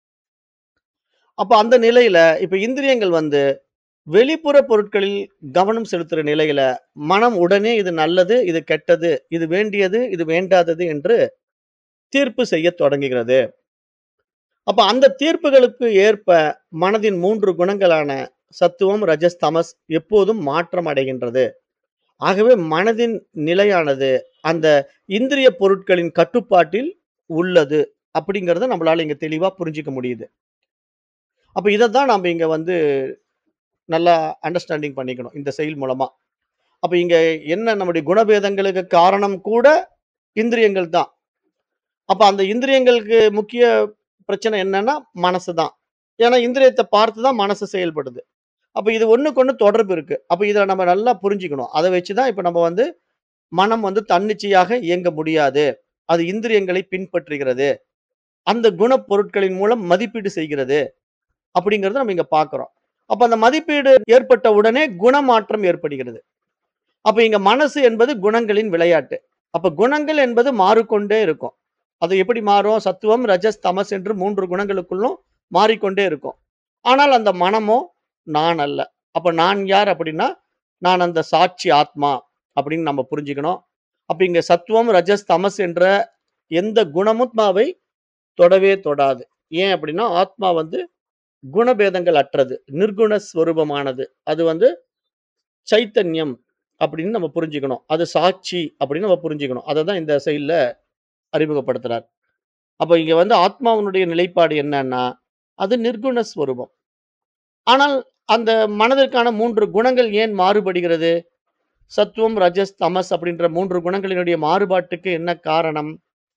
அப்ப அந்த நிலையில இப்ப இந்திரியங்கள் வந்து வெளிப்புற பொருட்களில் கவனம் செலுத்துற நிலையில, மனம் உடனே இது நல்லது, இது கெட்டது, இது வேண்டியது, இது வேண்டாதது என்று தீர்ப்பு செய்யத் தொடங்குகிறது. அப்ப அந்த தீர்ப்புகளுக்கு ஏற்ப மனதின் 3 குணங்களான சத்துவம், ரஜஸ், தமஸ் எப்போதும் மாற்றம் அடைகின்றது. ஆகவே மனதின் நிலையானது அந்த இந்திரிய பொருட்களின் கட்டுப்பாட்டில் உள்ளது அப்படிங்கிறத நம்மளால இங்க தெளிவா புரிஞ்சுக்க முடியுது. அப்ப இதத்தான் நாம இங்க வந்து நல்லா அண்டர்ஸ்டாண்டிங் பண்ணிக்கணும். இந்த செயல் மூலமா. அப்ப இங்க என்ன நம்முடைய குணபேதங்களுக்கு காரணம் கூட இந்திரியங்கள் தான். அப்ப அந்த இந்திரியங்களுக்கு முக்கிய பிரச்சனை என்னன்னா, மனசு தான். ஏன்னா இந்திரியத்த பார்த்து தான் மனசு செயல்படுது. அப்ப இது ஒண்ணுக்கொண்ணு தொடர்பு இருக்கு. அப்ப இத நம்ம நல்லா புரிஞ்சுக்கணும். அத வச்சு தான் இப்ப நம்ம வந்து மனம் வந்து தன்னிச்சையாக இயங்க முடியாது. அது இந்திரியங்களை பின்பற்றுகிறது. அந்த குணப் பொருட்களின் மூலம் மதிப்பீடு செய்கிறது. அப்படிங்கிறத நம்ம இங்க பார்க்கிறோம். அப்ப அந்த மதிப்பீடு ஏற்பட்ட உடனே குணமாற்றம் ஏற்படுகிறது. அப்ப இங்க மனசு என்பது குணங்களின் விளையாட்டு. அப்ப குணங்கள் என்பது மாறிக்கொண்டே இருக்கும். அது எப்படி மாறும்? சத்துவம், ரஜஸ், தமஸ் என்று 3 குணங்களுக்குள்ளும் மாறிக்கொண்டே இருக்கும். ஆனால் அந்த மனமோ நான் அல்ல. அப்ப நான் யார் அப்படின்னா, நான் அந்த சாட்சி ஆத்மா அப்படின்னு நம்ம புரிஞ்சுக்கணும். அப்ப இங்க சத்துவம், ரஜஸ், தமஸ் என்ற எந்த குணமும் ஆத்மாவை தொடவே தொடாது. ஏன் அப்படின்னா, ஆத்மா வந்து குணபேதங்கள் அற்றது. நிர்குண ஸ்வரூபமானது. அது வந்து சைத்தன்யம் அப்படின்னு நம்ம புரிஞ்சுக்கணும். அது சாட்சி அப்படின்னு நம்ம புரிஞ்சுக்கணும். அததான் இந்த செயல்ல அறிமுகப்படுத்துறார். அப்ப இங்க வந்து ஆத்மாவினுடைய நிலைப்பாடு என்னன்னா, அது நிர்குண ஸ்வரூபம். ஆனால் அந்த மனதிற்கான 3 குணங்கள் ஏன் மாறுபடுகிறது? சத்துவம், ரஜஸ், தமஸ் அப்படின்ற 3 குணங்களினுடைய மாறுபாட்டுக்கு என்ன காரணம்?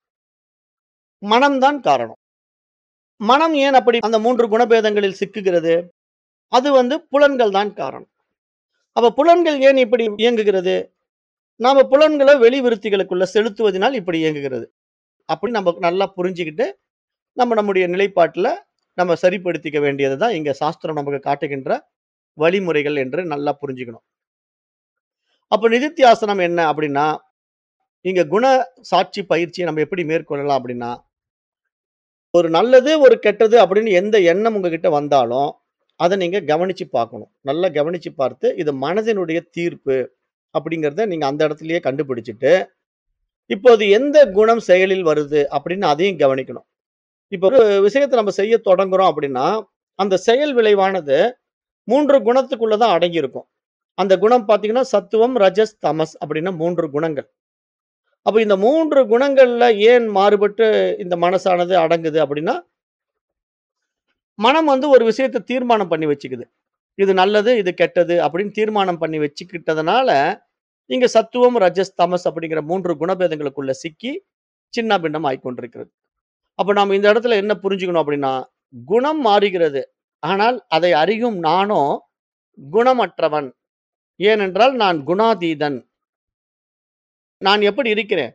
மனம் தான் காரணம். மனம் ஏன் அப்படி அந்த 3 குணபேதங்களில் சிக்குகிறது? அது வந்து புலன்கள் தான் காரணம். அப்ப புலன்கள் ஏன் இப்படி இயங்குகிறது? நாம புலன்கள வெளி விருத்திகளுக்குள்ள செலுத்துவதினால் இப்படி இயங்குகிறது. அப்படி நம்ம நல்லா புரிஞ்சுகிட்டு, நம்ம நம்முடைய நிலைப்பாட்டுல நம்ம சரிப்படுத்திக்க வேண்டியது தான் இங்க சாஸ்திரம் நமக்கு காட்டுகின்ற வழிமுறைகள் என்று நல்லா புரிஞ்சுக்கணும். அப்ப நிதித்தியாசனம் என்ன அப்படின்னா, இங்க குண சாட்சி பயிற்சிய நம்ம எப்படி மேற்கொள்ளலாம் அப்படின்னா, ஒரு நல்லது, ஒரு கெட்டது அப்படின்னு எந்த எண்ணம் உங்ககிட்ட வந்தாலும், அத நீங்க கவனிச்சு பார்க்கணும். நல்லா கவனிச்சு பார்த்து, இது மனதினுடைய தீர்ப்பு அப்படிங்கிறத நீங்க அந்த இடத்திலேயே கண்டுபிடிச்சுட்டு, இப்போது எந்த குணம் செயலில் வருது அப்படின்னு அதையும் கவனிக்கணும். இப்ப ஒரு விஷயத்த நம்ம செய்ய தொடங்குறோம் அப்படின்னா, அந்த செயல் விளைவானது 3 குணத்துக்குள்ள தான் அடங்கியிருக்கும். அந்த குணம் பார்த்தீங்கன்னா, சத்துவம், ரஜஸ், தமஸ் அப்படின்னு 3 குணங்கள். அப்ப இந்த 3 குணங்கள்ல ஏன் மாறுபட்டு இந்த மனசானது அடங்குது அப்படின்னா மனம் வந்து ஒரு விஷயத்த தீர்மானம் பண்ணி வச்சுக்குது. இது நல்லது, இது கெட்டது அப்படின்னு தீர்மானம் பண்ணி வச்சுக்கிட்டதுனால, இங்க சத்துவம், ரஜஸ், தமஸ் அப்படிங்கிற 3 குணபேதங்களுக்குள்ள சிக்கி சின்னாபின்னம் ஆயிக் கொண்டிருக்கிறது. அப்ப நாம இந்த இடத்துல என்ன புரிஞ்சுக்கணும் அப்படின்னா, குணம் மாறுகிறது. ஆனால் அதை அறியும் நானோ குணமற்றவன். ஏனென்றால் நான் குணாதீதன். நான் எப்படி இருக்கிறேன்?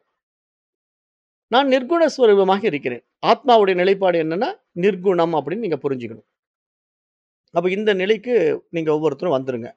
நான் நிர்குண ஸ்வரூபமாக இருக்கிறேன். ஆத்மாவுடைய நிலைப்பாடு என்னன்னா, நிர்குணம் அப்படின்னு நீங்க புரிஞ்சுக்கணும். அப்ப இந்த நிலைக்கு நீங்க ஒவ்வொருத்தரும் வந்துருங்க.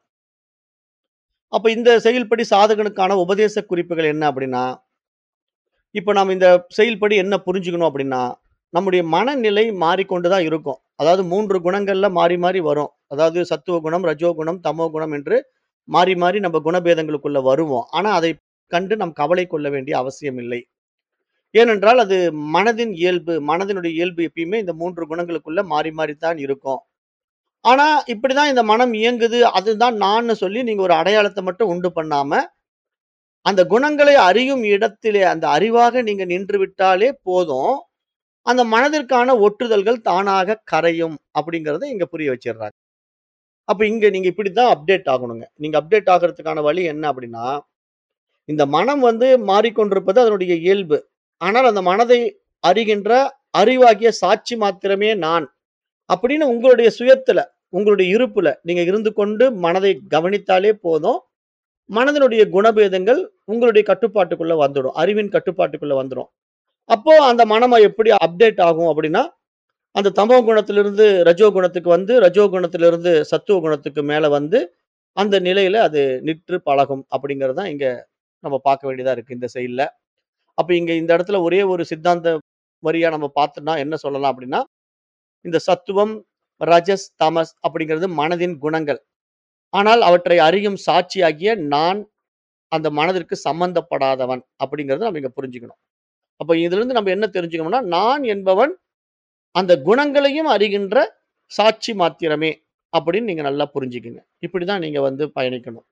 அப்ப இந்த செயல்படி சாதகனுக்கான உபதேச குறிப்புகள் என்ன அப்படின்னா, இப்ப நாம இந்த செயல்படி என்ன புரிஞ்சுக்கணும் அப்படின்னா, நம்முடைய மனநிலை மாறிக்கொண்டு தான் இருக்கும். அதாவது 3 குணங்கள்ல மாறி, மாறி வரும். அதாவது சத்துவ குணம், ரஜோ குணம், தமோ குணம் என்று மாறி, மாறி நம்ம குணபேதங்களுக்குள்ள வருவோம். ஆனா அதைக் கண்டு நாம் கவலை கொள்ள வேண்டிய அவசியம் இல்லை. ஏனென்றால் அது மனதின் இயல்பு. மனதினுடைய இயல்பு எப்பயுமே இந்த 3 குணங்களுக்குள்ள மாறி, மாறி தான் இருக்கும். ஆனா இப்படிதான் இந்த மனம் இயங்குது. அதுதான் நான்னு சொல்லி நீங்க ஒரு அடையாளத்த மட்டும் உண்டு பண்ணாம, அந்த குணங்களை அறியும் இடத்திலே அந்த அறிவாக நீங்க நின்று விட்டாலே போதும். அந்த மனதிற்கான ஒட்டுதல்கள் தானாக கரையும் அப்படிங்கிறத இங்க புரிய வச்சிடுறாங்க. அப்ப இங்க நீங்க இப்படித்தான் அப்டேட் ஆகணுங்க. நீங்க அப்டேட் ஆகுறதுக்கான வழி என்ன அப்படின்னா, இந்த மனம் வந்து மாறிக்கொண்டிருப்பது அதனுடைய இயல்பு. ஆனால் அந்த மனதை அறிகின்ற அறிவாகிய சாட்சி மாத்திரமே நான். அப்படின்னு உங்களுடைய சுயத்துல, உங்களுடைய இருப்புல நீங்க இருந்து கொண்டு மனதை கவனித்தாலே போதும். மனதினுடைய குணபேதங்கள் உங்களுடைய கட்டுப்பாட்டுக்குள்ள வந்துடும். அறிவின் கட்டுப்பாட்டுக்குள்ள வந்துரும். அப்போ அந்த மனம் எப்படி அப்டேட் ஆகும் அப்படின்னா, அந்த தமோ குணத்திலிருந்து ரஜோ குணத்துக்கு வந்து, ரஜோ குணத்திலிருந்து சத்துவ குணத்துக்கு மேல வந்து, அந்த நிலையில அது நிற்று பழகும் அப்படிங்கிறது தான் இங்க நம்ம பார்க்க வேண்டியதா இருக்கு இந்த செயல்ல. அப்ப இங்க இந்த இடத்துல ஒரே ஒரு சித்தாந்த வரியா நம்ம பார்த்தோம்னா என்ன சொல்லலாம் அப்படின்னா, இந்த சத்துவம், ரஜஸ், தமஸ் அப்படிங்கிறது மனதின் குணங்கள். ஆனால் அவற்றை அறியும் சாட்சியாகிய நான் அந்த மனதிற்கு சம்பந்தப்படாதவன் அப்படிங்கிறத நம்ம இங்க புரிஞ்சுக்கணும். அப்ப இதிலிருந்து நம்ம என்ன தெரிஞ்சுக்கணும்னா, நான் என்பவன் அந்த குணங்களையும் அறிகின்ற சாட்சி மாத்திரமே அப்படின்னு நீங்க நல்லா புரிஞ்சுக்கங்க. இப்படிதான் நீங்க வந்து பயணிக்கணும்.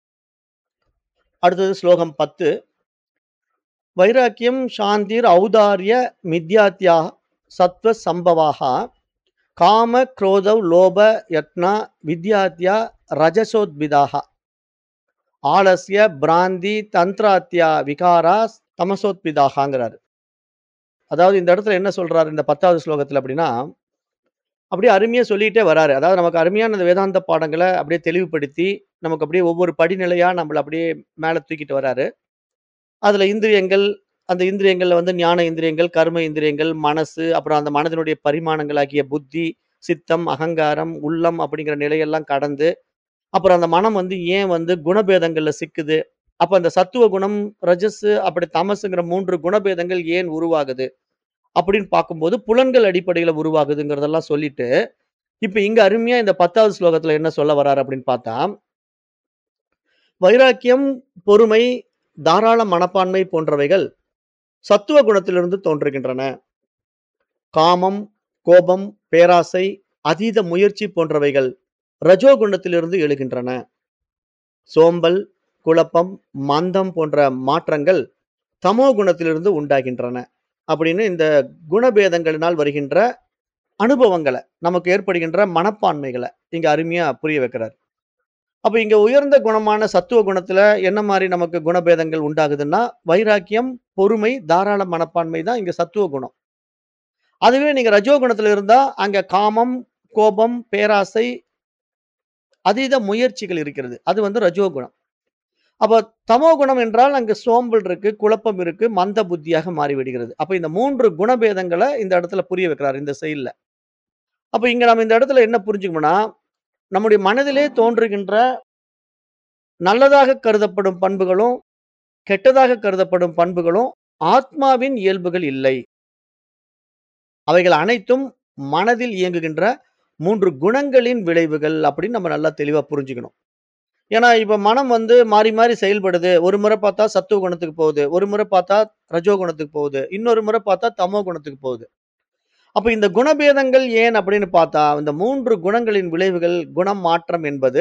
அடுத்தது ஸ்லோகம் 10. வைராக்கியம் சாந்திர் ஔதார்ய மித்யாத்யா சத்வ சம்பவாः காம குரோதௌ லோப யத்னா வித்யாத்யா ரஜசோத்பிதாः ஆலஸ்ய பிராந்தி தந்த்ராத்யா விகாராஸ் தமசோத்பிதாகங்கிறாரு. அதாவது இந்த இடத்துல என்ன சொல்றாரு இந்த 10வது ஸ்லோகத்துல அப்படின்னா, அப்படியே அருமையா சொல்லிட்டே வராரு. அதாவது நமக்கு அருமையான இந்த வேதாந்த பாடங்கள அப்படியே தெளிவுபடுத்தி, நமக்கு அப்படியே ஒவ்வொரு படிநிலையா நம்மள அப்படியே மேல தூக்கிட்டு வராரு. அதுல இந்திரியங்கள், அந்த இந்திரியங்கள்ல வந்து ஞான இந்திரியங்கள், கர்ம இந்திரியங்கள், மனசு, அப்புறம் அந்த மனதினுடைய பரிமாணங்களாகிய புத்தி, சித்தம், அகங்காரம், உள்ளம் அப்படிங்கிற நிலையெல்லாம் கடந்து, அப்புறம் அந்த மனம் வந்து ஏன் வந்து குணபேதங்கள்ல சிக்குது? அப்ப அந்த சத்துவ குணம், ரஜஸ், அப்படி தமசுங்கிற 3 குணபேதங்கள் ஏன் உருவாகுது? அப்படின்னு பார்க்கும்போது புலன்கள் அடிப்படையில உருவாகுதுங்கிறதெல்லாம் சொல்லிட்டு, இப்ப இங்க அருமையா இந்த 10வது ஸ்லோகத்துல என்ன சொல்ல வராரு அப்படின்னு பார்த்தா வைராக்கியம், பொறுமை, தாராள மனப்பான்மை போன்றவைகள் சத்துவ குணத்திலிருந்து தோன்றுகின்றன. காமம், கோபம், பேராசை, அதீத முயற்சி போன்றவைகள் ரஜோ குணத்திலிருந்து எழுகின்றன. சோம்பல், குழப்பம், மந்தம் போன்ற மாற்றங்கள் தமோ குணத்திலிருந்து உண்டாகின்றன. அப்படின்னு இந்த குணபேதங்களினால் வருகின்ற அனுபவங்கள, நமக்கு ஏற்படுகின்ற மனப்பான்மைகள இங்க அருமையா புரிய வைக்கிறார். அப்ப இங்க உயர்ந்த குணமான சத்துவ குணத்துல என்ன மாரி நமக்கு குணபேதங்கள் உண்டாகுதுன்னா, வைராக்கியம், பொறுமை, தாராள மனப்பான்மை தான் இங்க சத்துவ குணம். அதுவே நீங்க ரஜோ குணத்துல இருந்தா, அங்க காமம், கோபம், பேராசை, அதீத முயற்சிகள் இருக்கிறது. அது வந்து ரஜோகுணம். அப்ப தமோகுணம் என்றால் அங்கு சோம்பல் இருக்கு, குழப்பம் இருக்கு, மந்த புத்தியாக மாறிவிடுகிறது. அப்ப இந்த 3 குணபேதங்கள இந்த இடத்துல புரிய வைக்கிறார் இந்த செயல்ல. அப்ப இங்க நம்ம இந்த இடத்துல என்ன புரிஞ்சுக்கணும்னா, நம்முடைய மனதிலே தோன்றுகின்ற நல்லதாக கருதப்படும் பண்புகளும், கெட்டதாக கருதப்படும் பண்புகளும் ஆத்மாவின் இயல்புகள் இல்லை. அவைகள் அனைத்தும் மனதில் இயங்குகின்ற 3 குணங்களின் விளைவுகள் அப்படின்னு நம்ம நல்லா தெளிவா புரிஞ்சுக்கணும். ஏன்னா, இப்ப மனம் வந்து மாறி, மாறி செயல்படுது. ஒரு முறை பார்த்தா சத்துவ குணத்துக்கு போகுது. ஒரு முறை பார்த்தா ரஜோ குணத்துக்கு போகுது. இன்னொரு முறை பார்த்தா தமோ குணத்துக்கு போகுது. அப்ப இந்த குணபேதங்கள் ஏன் அப்படின்னு பார்த்தா, இந்த 3 குணங்களின் விளைவுகள், குணம் மாற்றம் என்பது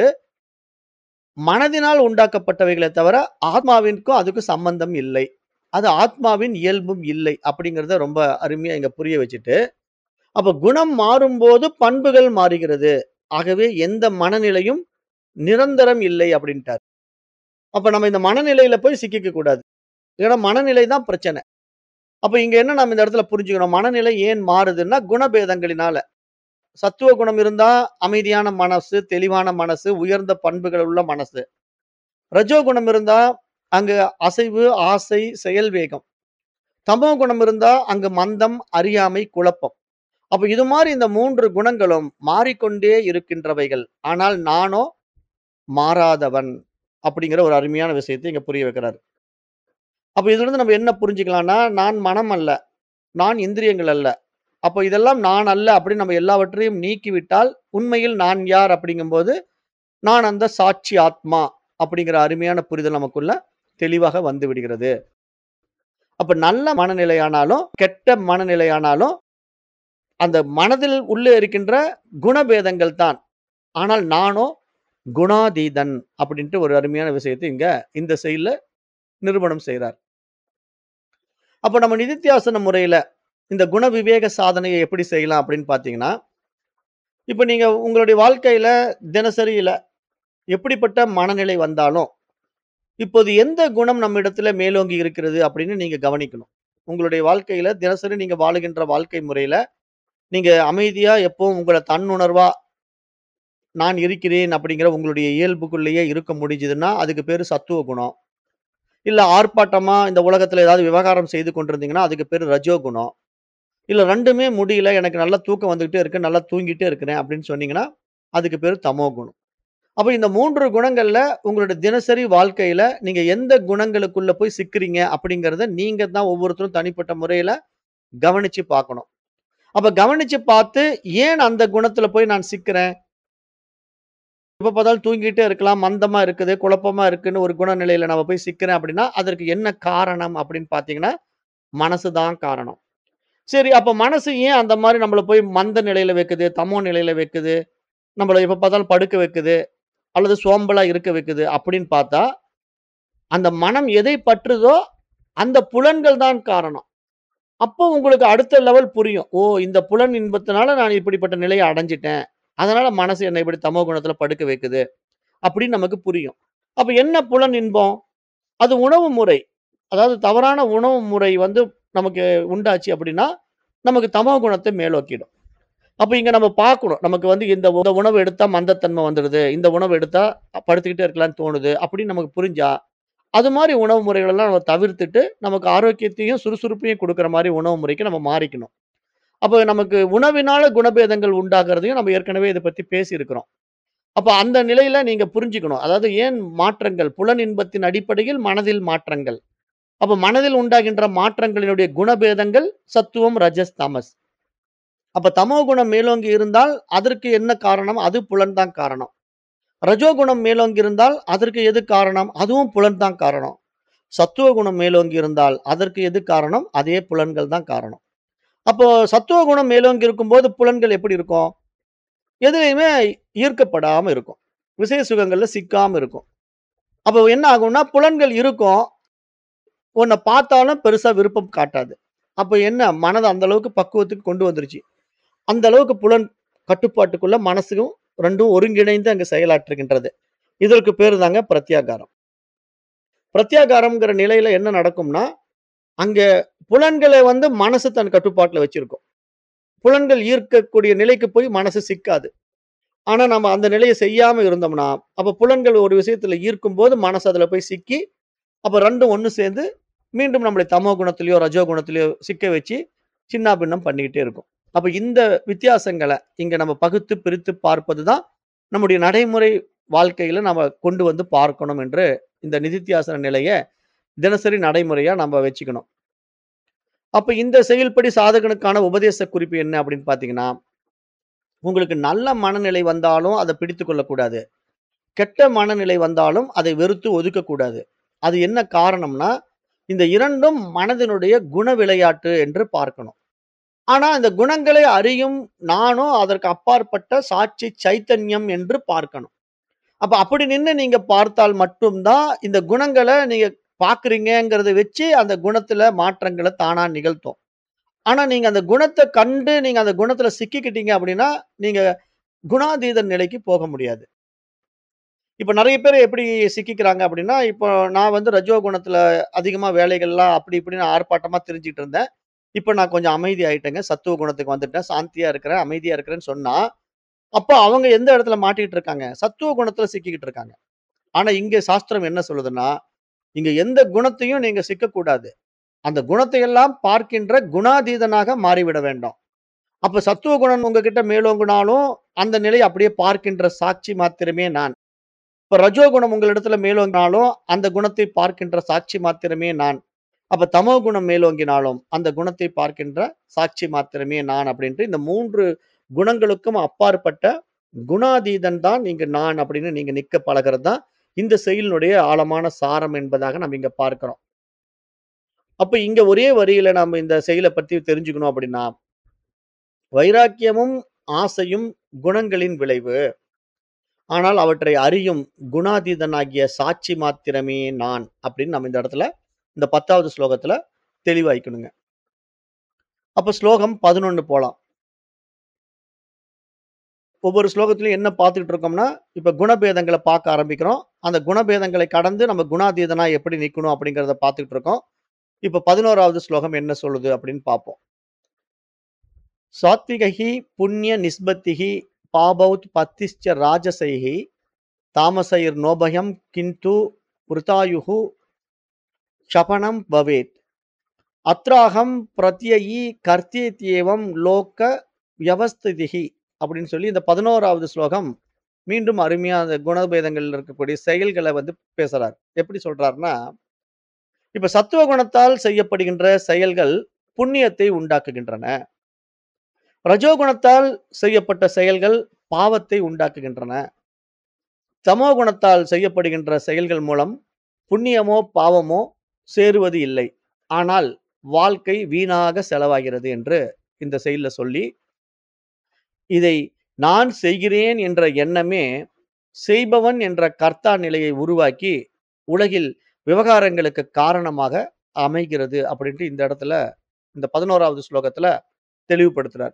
மனதினால் உண்டாக்கப்பட்டவைகளே தவிர, ஆத்மாவிற்கும் அதுக்கும் சம்பந்தம் இல்லை. அது ஆத்மாவின் இயல்பும் இல்லை. அப்படிங்கிறத ரொம்ப அருமையா இங்க புரிய வச்சுட்டு, அப்ப குணம் மாறும்போது பண்புகள் மாறுகிறது. ஆகவே எந்த மனநிலையும் நிரந்தரம் இல்லை அப்படின்ட்டார். அப்ப நம்ம இந்த மனநிலையில போய் சிக்கிக்க கூடாது. ஏன்னா மனநிலை தான் பிரச்சனை. அப்ப இங்க என்ன நம்ம இந்த இடத்துல புரிஞ்சுக்கணும், மனநிலை ஏன் மாறுதுன்னா குணபேதங்களினால. சத்துவ குணம் இருந்தா அமைதியான மனசு, தெளிவான மனசு, உயர்ந்த பண்புகள் உள்ள மனசு. ரஜோ குணம் இருந்தா அங்கு அசைவு, ஆசை, செயல் வேகம். தமோ குணம் இருந்தா அங்கு மந்தம், அறியாமை, குழப்பம். அப்ப இது மாரி இந்த 3 குணங்களும் மாறிக்கொண்டே இருக்கின்றவைகள். ஆனால் நானோ மாறாதவன். அப்படிங்கிற ஒரு அருமையான விஷயத்த இங்க புரிய வைக்கிறாரு. அப்ப இதிலிருந்து நம்ம என்ன புரிஞ்சுக்கலாம்னா, நான் மனம் அல்ல. நான் இந்திரியங்கள் அல்ல. அப்ப இதெல்லாம் நான் அல்ல அப்படின்னு நம்ம எல்லாவற்றையும் நீக்கிவிட்டால், உண்மையில் நான் யார் அப்படிங்கும்போது, நான் அந்த சாட்சி ஆத்மா அப்படிங்கிற அருமையான புரிதல் நமக்குள்ள தெளிவாக வந்து விடுகிறது. அப்ப நல்ல மனநிலையானாலும், கெட்ட மனநிலையானாலும், அந்த மனதில் உள்ளே இருக்கின்ற குணபேதங்கள் தான். ஆனால் நானோ குணாதீதன் அப்படின்ட்டு ஒரு அருமையான விஷயத்த இங்க இந்த செயல்ல நிரூபணம் செய்றார். அப்ப நம்ம நிதித்தியாசன முறையில இந்த குண விவேக சாதனைய எப்படி செய்யலாம் அப்படின்னு பார்த்தீங்கன்னா, இப்ப நீங்க உங்களுடைய வாழ்க்கையில தினசரியில எப்படிப்பட்ட மனநிலை வந்தாலும், இப்போது எந்த குணம் நம்மிடத்தில மேலோங்கி இருக்கிறது அப்படின்னு நீங்க கவனிக்கணும். உங்களுடைய வாழ்க்கையில தினசரி நீங்க வாழுகின்ற வாழ்க்கை முறையில, நீங்க அமைதியா எப்பவும் உங்கள தன்னுணர்வா நான் இருக்கிறேன் அப்படிங்கிற உங்களுடைய இயல்புக்குள்ளேயே இருக்க முடிஞ்சதுன்னா, அதுக்கு பேரு சத்துவ குணம். இல்ல ஆர்ப்பாட்டமா இந்த உலகத்துல ஏதாவது விவகாரம் செய்து கொண்டிருந்தீங்கன்னா, அதுக்கு பேரு ரஜோ குணம். இல்ல 2மே முடியல, எனக்கு நல்லா தூக்கம் வந்துகிட்டே இருக்கு, நல்லா தூங்கிட்டே இருக்கிறேன் அப்படின்னு சொன்னீங்கன்னா, அதுக்கு பேரு தமோ குணம். அப்ப இந்த 3 குணங்கள்ல உங்களுடைய தினசரி வாழ்க்கையில நீங்க எந்த குணங்களுக்குள்ள போய் சிக்குறீங்க அப்படிங்கிறத நீங்க தான் ஒவ்வொருத்தரும் தனிப்பட்ட முறையில கவனிச்சு பார்க்கணும். அப்ப கவனிச்சு பார்த்து, ஏன் அந்த குணத்துல போய் நான் சிக்குறேன்? எப்ப பார்த்தாலும் தூங்கிட்டே இருக்கலாம், மந்தமா இருக்குது, குழப்பமா இருக்குன்னு ஒரு குணநிலையில நம்ம போய் சிக்குறேன் அப்படின்னா, அதற்கு என்ன காரணம் அப்படின்னு பார்த்தீங்கன்னா, மனசு தான் காரணம். சரி அப்ப மனசு ஏன் அந்த மாரி நம்மள போய் மந்த நிலையில வைக்குது, தமோ நிலையில வைக்குது, நம்மள எப்ப பார்த்தாலும் படுக்க வைக்குது, அல்லது சோம்பலா இருக்க வைக்குது அப்படின்னு பார்த்தா, அந்த மனம் எதை பற்றுதோ, அந்த புலன்கள் தான் காரணம். அப்போ உங்களுக்கு அடுத்த லெவல் புரியும். ஓ! இந்த புலன் இன்பத்தினால நான் இப்படிப்பட்ட நிலைய அடைஞ்சுட்டேன். அதனால மனசு என்னை இப்படி தமோ குணத்துல படுக்க வைக்குது. அப்படின்னு நமக்கு புரியும். அப்ப என்ன புலன் இன்பம்? அது உணவு முறை. அதாவது தவறான உணவு முறை வந்து நமக்கு உண்டாச்சு அப்படின்னா, நமக்கு தமோ குணத்த மேலோக்கிடும். அப்ப இங்க நம்ம பார்க்கணும். நமக்கு வந்து இந்த இந்த உணவு எடுத்தா மந்தத்தன்மை வந்துடுது. இந்த உணவு எடுத்தா படுத்துக்கிட்டே இருக்கலாம்னு தோணுது. அப்படின்னு நமக்கு புரிஞ்சா, அது மாரி உணவு முறைகளெல்லாம் நம்ம தவிர்த்துட்டு, நமக்கு ஆரோக்கியத்தையும், சுறுசுறுப்பையும் குடுக்குற மாரி உணவு முறைக்கு நம்ம மாறிக்கணும். அப்ப நமக்கு உணவினால குணபேதங்கள் உண்டாகுறதையும் நம்ம ஏற்கனவே இத பத்தி பேசியிருக்கிறோம். அப்ப அந்த நிலையில நீங்க புரிஞ்சுக்கணும். அதாவது ஏன் மாற்றங்கள்? புலன் இன்பத்தின் அடிப்படையில் மனதில் மாற்றங்கள். அப்ப மனதில் உண்டாகின்ற மாற்றங்களினுடைய குணபேதங்கள் சத்துவம், ரஜஸ், தமஸ். அப்ப தமோ குணம் மேலோங்கி இருந்தால், அதற்கு என்ன காரணம்? அது புலன் தான் காரணம். ரஜோ குணம் மேலோங்கி இருந்தால், அதற்கு எது காரணம்? அதுவும் புலன் தான் காரணம். சத்துவ குணம் மேலோங்கி இருந்தால், அதற்கு எது காரணம்? அதே புலன்கள் தான் காரணம். அப்போ சத்துவ குணம் மேலோங்கி இருக்கும்போது புலன்கள் எப்படி இருக்கும்? எதுலயுமே ஈர்க்கப்படாம இருக்கும். விஷய சுகங்கள்ல சிக்காம இருக்கும். அப்ப என்ன ஆகும்னா, புலன்கள் இருக்கும். உன்ன பார்த்தாலும் பெருசா விருப்பம் காட்டாது. அப்ப என்ன? மனத அந்த அளவுக்கு பக்குவத்துக்கு கொண்டு வந்துருச்சு. அந்த அளவுக்கு புலன் கட்டுப்பாட்டுக்குள்ள மனசும் 2ம் ஒருங்கிணைந்து அங்கு செயலாற்றுகின்றது. இதற்கு பேரு தாங்க பிரத்யாகாரம். பிரத்யாகாரம்ங்கிற நிலையில என்ன நடக்கும்னா, அங்க புலன்கள வந்து மனசு தன் கட்டுப்பாட்டுல வச்சிருக்கும். புலன்கள் ஈர்க்கக்கூடிய நிலைக்கு போய் மனசு சிக்காது. ஆனா நம்ம அந்த நிலைய செய்யாம இருந்தோம்னா, அப்ப புலன்கள் ஒரு விஷயத்துல ஈர்க்கும்போது மனசு அதுல போய் சிக்கி, அப்ப 2ம் ஒண்ணு சேர்ந்து மீண்டும் நம்மளை தமோ குணத்திலயோ, ரஜோ குணத்திலயோ சிக்க வச்சு சின்னாபின்னம் பண்ணிக்கிட்டே இருக்கும். அப்ப இந்த வித்தியாசங்கள இங்க நம்ம பகுத்து பிரித்து பார்ப்பது தான் நம்முடைய நடைமுறை வாழ்க்கையில நாம கொண்டு வந்து பார்க்கணும் என்று இந்த நிதித்தியாசன நிலைய தினசரி நடைமுறையா நம்ம வச்சுக்கணும். அப்ப இந்த செயல்படி சாதகனுக்கான உபதேச குறிப்பு என்ன அப்படின்னு பார்த்தீங்கன்னா, உங்களுக்கு நல்ல மனநிலை வந்தாலும் அத பிடித்துக் கொள்ளக்கூடாது. கெட்ட மனநிலை வந்தாலும் அதை வெறுத்து ஒதுக்கக்கூடாது. அது என்ன காரணம்னா, இந்த 2ம் மனதினுடைய குண விளையாட்டு என்று பார்க்கணும். ஆனா இந்த குணங்களை அறியும் நானும் அதற்கு அப்பாற்பட்ட சாட்சி சைத்தன்யம் என்று பார்க்கணும். அப்ப அப்படி நின்னு நீங்க பார்த்தால் மட்டும் தான் இந்த குணங்கள நீங்க பார்க்கிறீங்கங்கிறத வச்சு அந்த குணத்துல மாற்றங்கள தானா நிகழ்த்தும். ஆனா நீங்க அந்த குணத்த கண்டு நீங்க அந்த குணத்துல சிக்கிக்கிட்டீங்க அப்படின்னா, நீங்க குணாதீத நிலைக்கு போக முடியாது. இப்ப நெறைய பேர் எப்படி சிக்கிக்கிறாங்க அப்படின்னா, இப்போ நான் வந்து ரஜோ குணத்துல அதிகமா வேலைகள்லாம் அப்படி இப்படின்னு ஆர்ப்பாட்டமா திரிஞ்சுட்டு இருந்தேன். இப்ப நான் கொஞ்சம் அமைதி ஆயிட்டேங்க. சத்துவ குணத்துக்கு வந்துட்டேன். சாந்தியா இருக்கிறேன், அமைதியா இருக்கிறேன்னு சொன்னா, அப்ப அவங்க எந்த இடத்துல மாட்டிக்கிட்டு இருக்காங்க? சத்துவ குணத்துல சிக்கிக்கிட்டு இருக்காங்க. ஆனா இங்க சாஸ்திரம் என்ன சொல்லுதுன்னா, இங்க எந்த குணத்தையும் நீங்க சிக்கக்கூடாது. அந்த குணத்தை எல்லாம் பார்க்கின்ற குணாதீதனாக மாறிவிட வேண்டும். அப்ப சத்துவ குணம் உங்ககிட்ட மேலோங்கினாலும், அந்த நிலையை அப்படியே பார்க்கின்ற சாட்சி மாத்திரமே நான். இப்ப ரஜோ குணம் உங்களிடத்துல மேலோங்கினாலும், அந்த குணத்தை பார்க்கின்ற சாட்சி மாத்திரமே நான். அப்ப தமோ குணம் மேலோங்கினாலும், அந்த குணத்தை பார்க்கின்ற சாட்சி மாத்திரமே நான் அப்படின்ட்டு இந்த 3 குணங்களுக்கும் அப்பாற்பட்ட குணாதீதன் தான் இங்க நான் அப்படின்னு நீங்க நிக்க பழகுறது தான் இந்த செயலினுடைய ஆழமான சாரம் என்பதாக நம்ம இங்க பார்க்கிறோம். அப்ப இங்க ஒரே வரியில நாம இந்த செயல பத்தி தெரிஞ்சுக்கணும் அப்படின்னா, வைராக்கியமும், ஆசையும் குணங்களின் விளைவு. ஆனால் அவற்றை அறியும் குணாதீதனாகிய சாட்சி மாத்திரமே நான் அப்படின்னு நம்ம இந்த இடத்துல இந்த 10வது ஸ்லோகத்துல தெளிவாயிக்கணுங்க. அப்ப ஸ்லோகம் 11 போலாம். ஒவ்வொரு ஸ்லோகத்திலயும் என்ன பார்த்துக்கிட்டு இருக்கோம்னா, இப்ப குணபேதங்கள பார்க்க ஆரம்பிக்கிறோம். அந்த குணபேதங்களை கடந்து நம்ம குணாதீதனா எப்படி நிக்கணும் அப்படிங்கிறத பார்த்துக்கிட்டு இருக்கோம். இப்ப 11வது ஸ்லோகம் என்ன சொல்லுது அப்படின்னு பார்ப்போம். சாத்விகஹி புண்ணிய நிஸ்பத்திஹி பாபௌத் பத்திश्च ராஜசைஹி தாமசைர்நோபயம் கிந்து விருதாயுஹு க்ஷபணம் பவேத். அத்ராகம் பிரத்யயி கர்த்தேத்யேவம் லோக வியவஸ்திதிஹி அப்படின்னு சொல்லி இந்த 11வது ஸ்லோகம் மீண்டும் அருமையா அந்த குணபேதங்கள்ல இருக்கக்கூடிய செயல்கள வந்து பேசுறார். எப்படி சொல்றார்ன்னா, இப்ப சத்துவ குணத்தால் செய்யப்படுகின்ற செயல்கள் புண்ணியத்தை உண்டாக்குகின்றன. ரஜோ குணத்தால் செய்யப்பட்ட செயல்கள் பாவத்தை உண்டாக்குகின்றன. தமோ குணத்தால் செய்யப்படுகின்ற செயல்கள் மூலம் புண்ணியமோ, பாவமோ சேருவது இல்லை. ஆனால் வாழ்க்கை வீணாக செலவாகிறது என்று இந்த செயல்ல சொல்லி, இதை நான் செய்கிறேன் என்ற எண்ணமே செய்பவன் என்ற கர்த்தா நிலையை உருவாக்கி, உலகில் விவகாரங்களுக்கு காரணமாக அமைகிறது அப்படின்ட்டு இந்த இடத்துல இந்த 11வது ஸ்லோகத்துல தெளிவுபடுத்துறார்.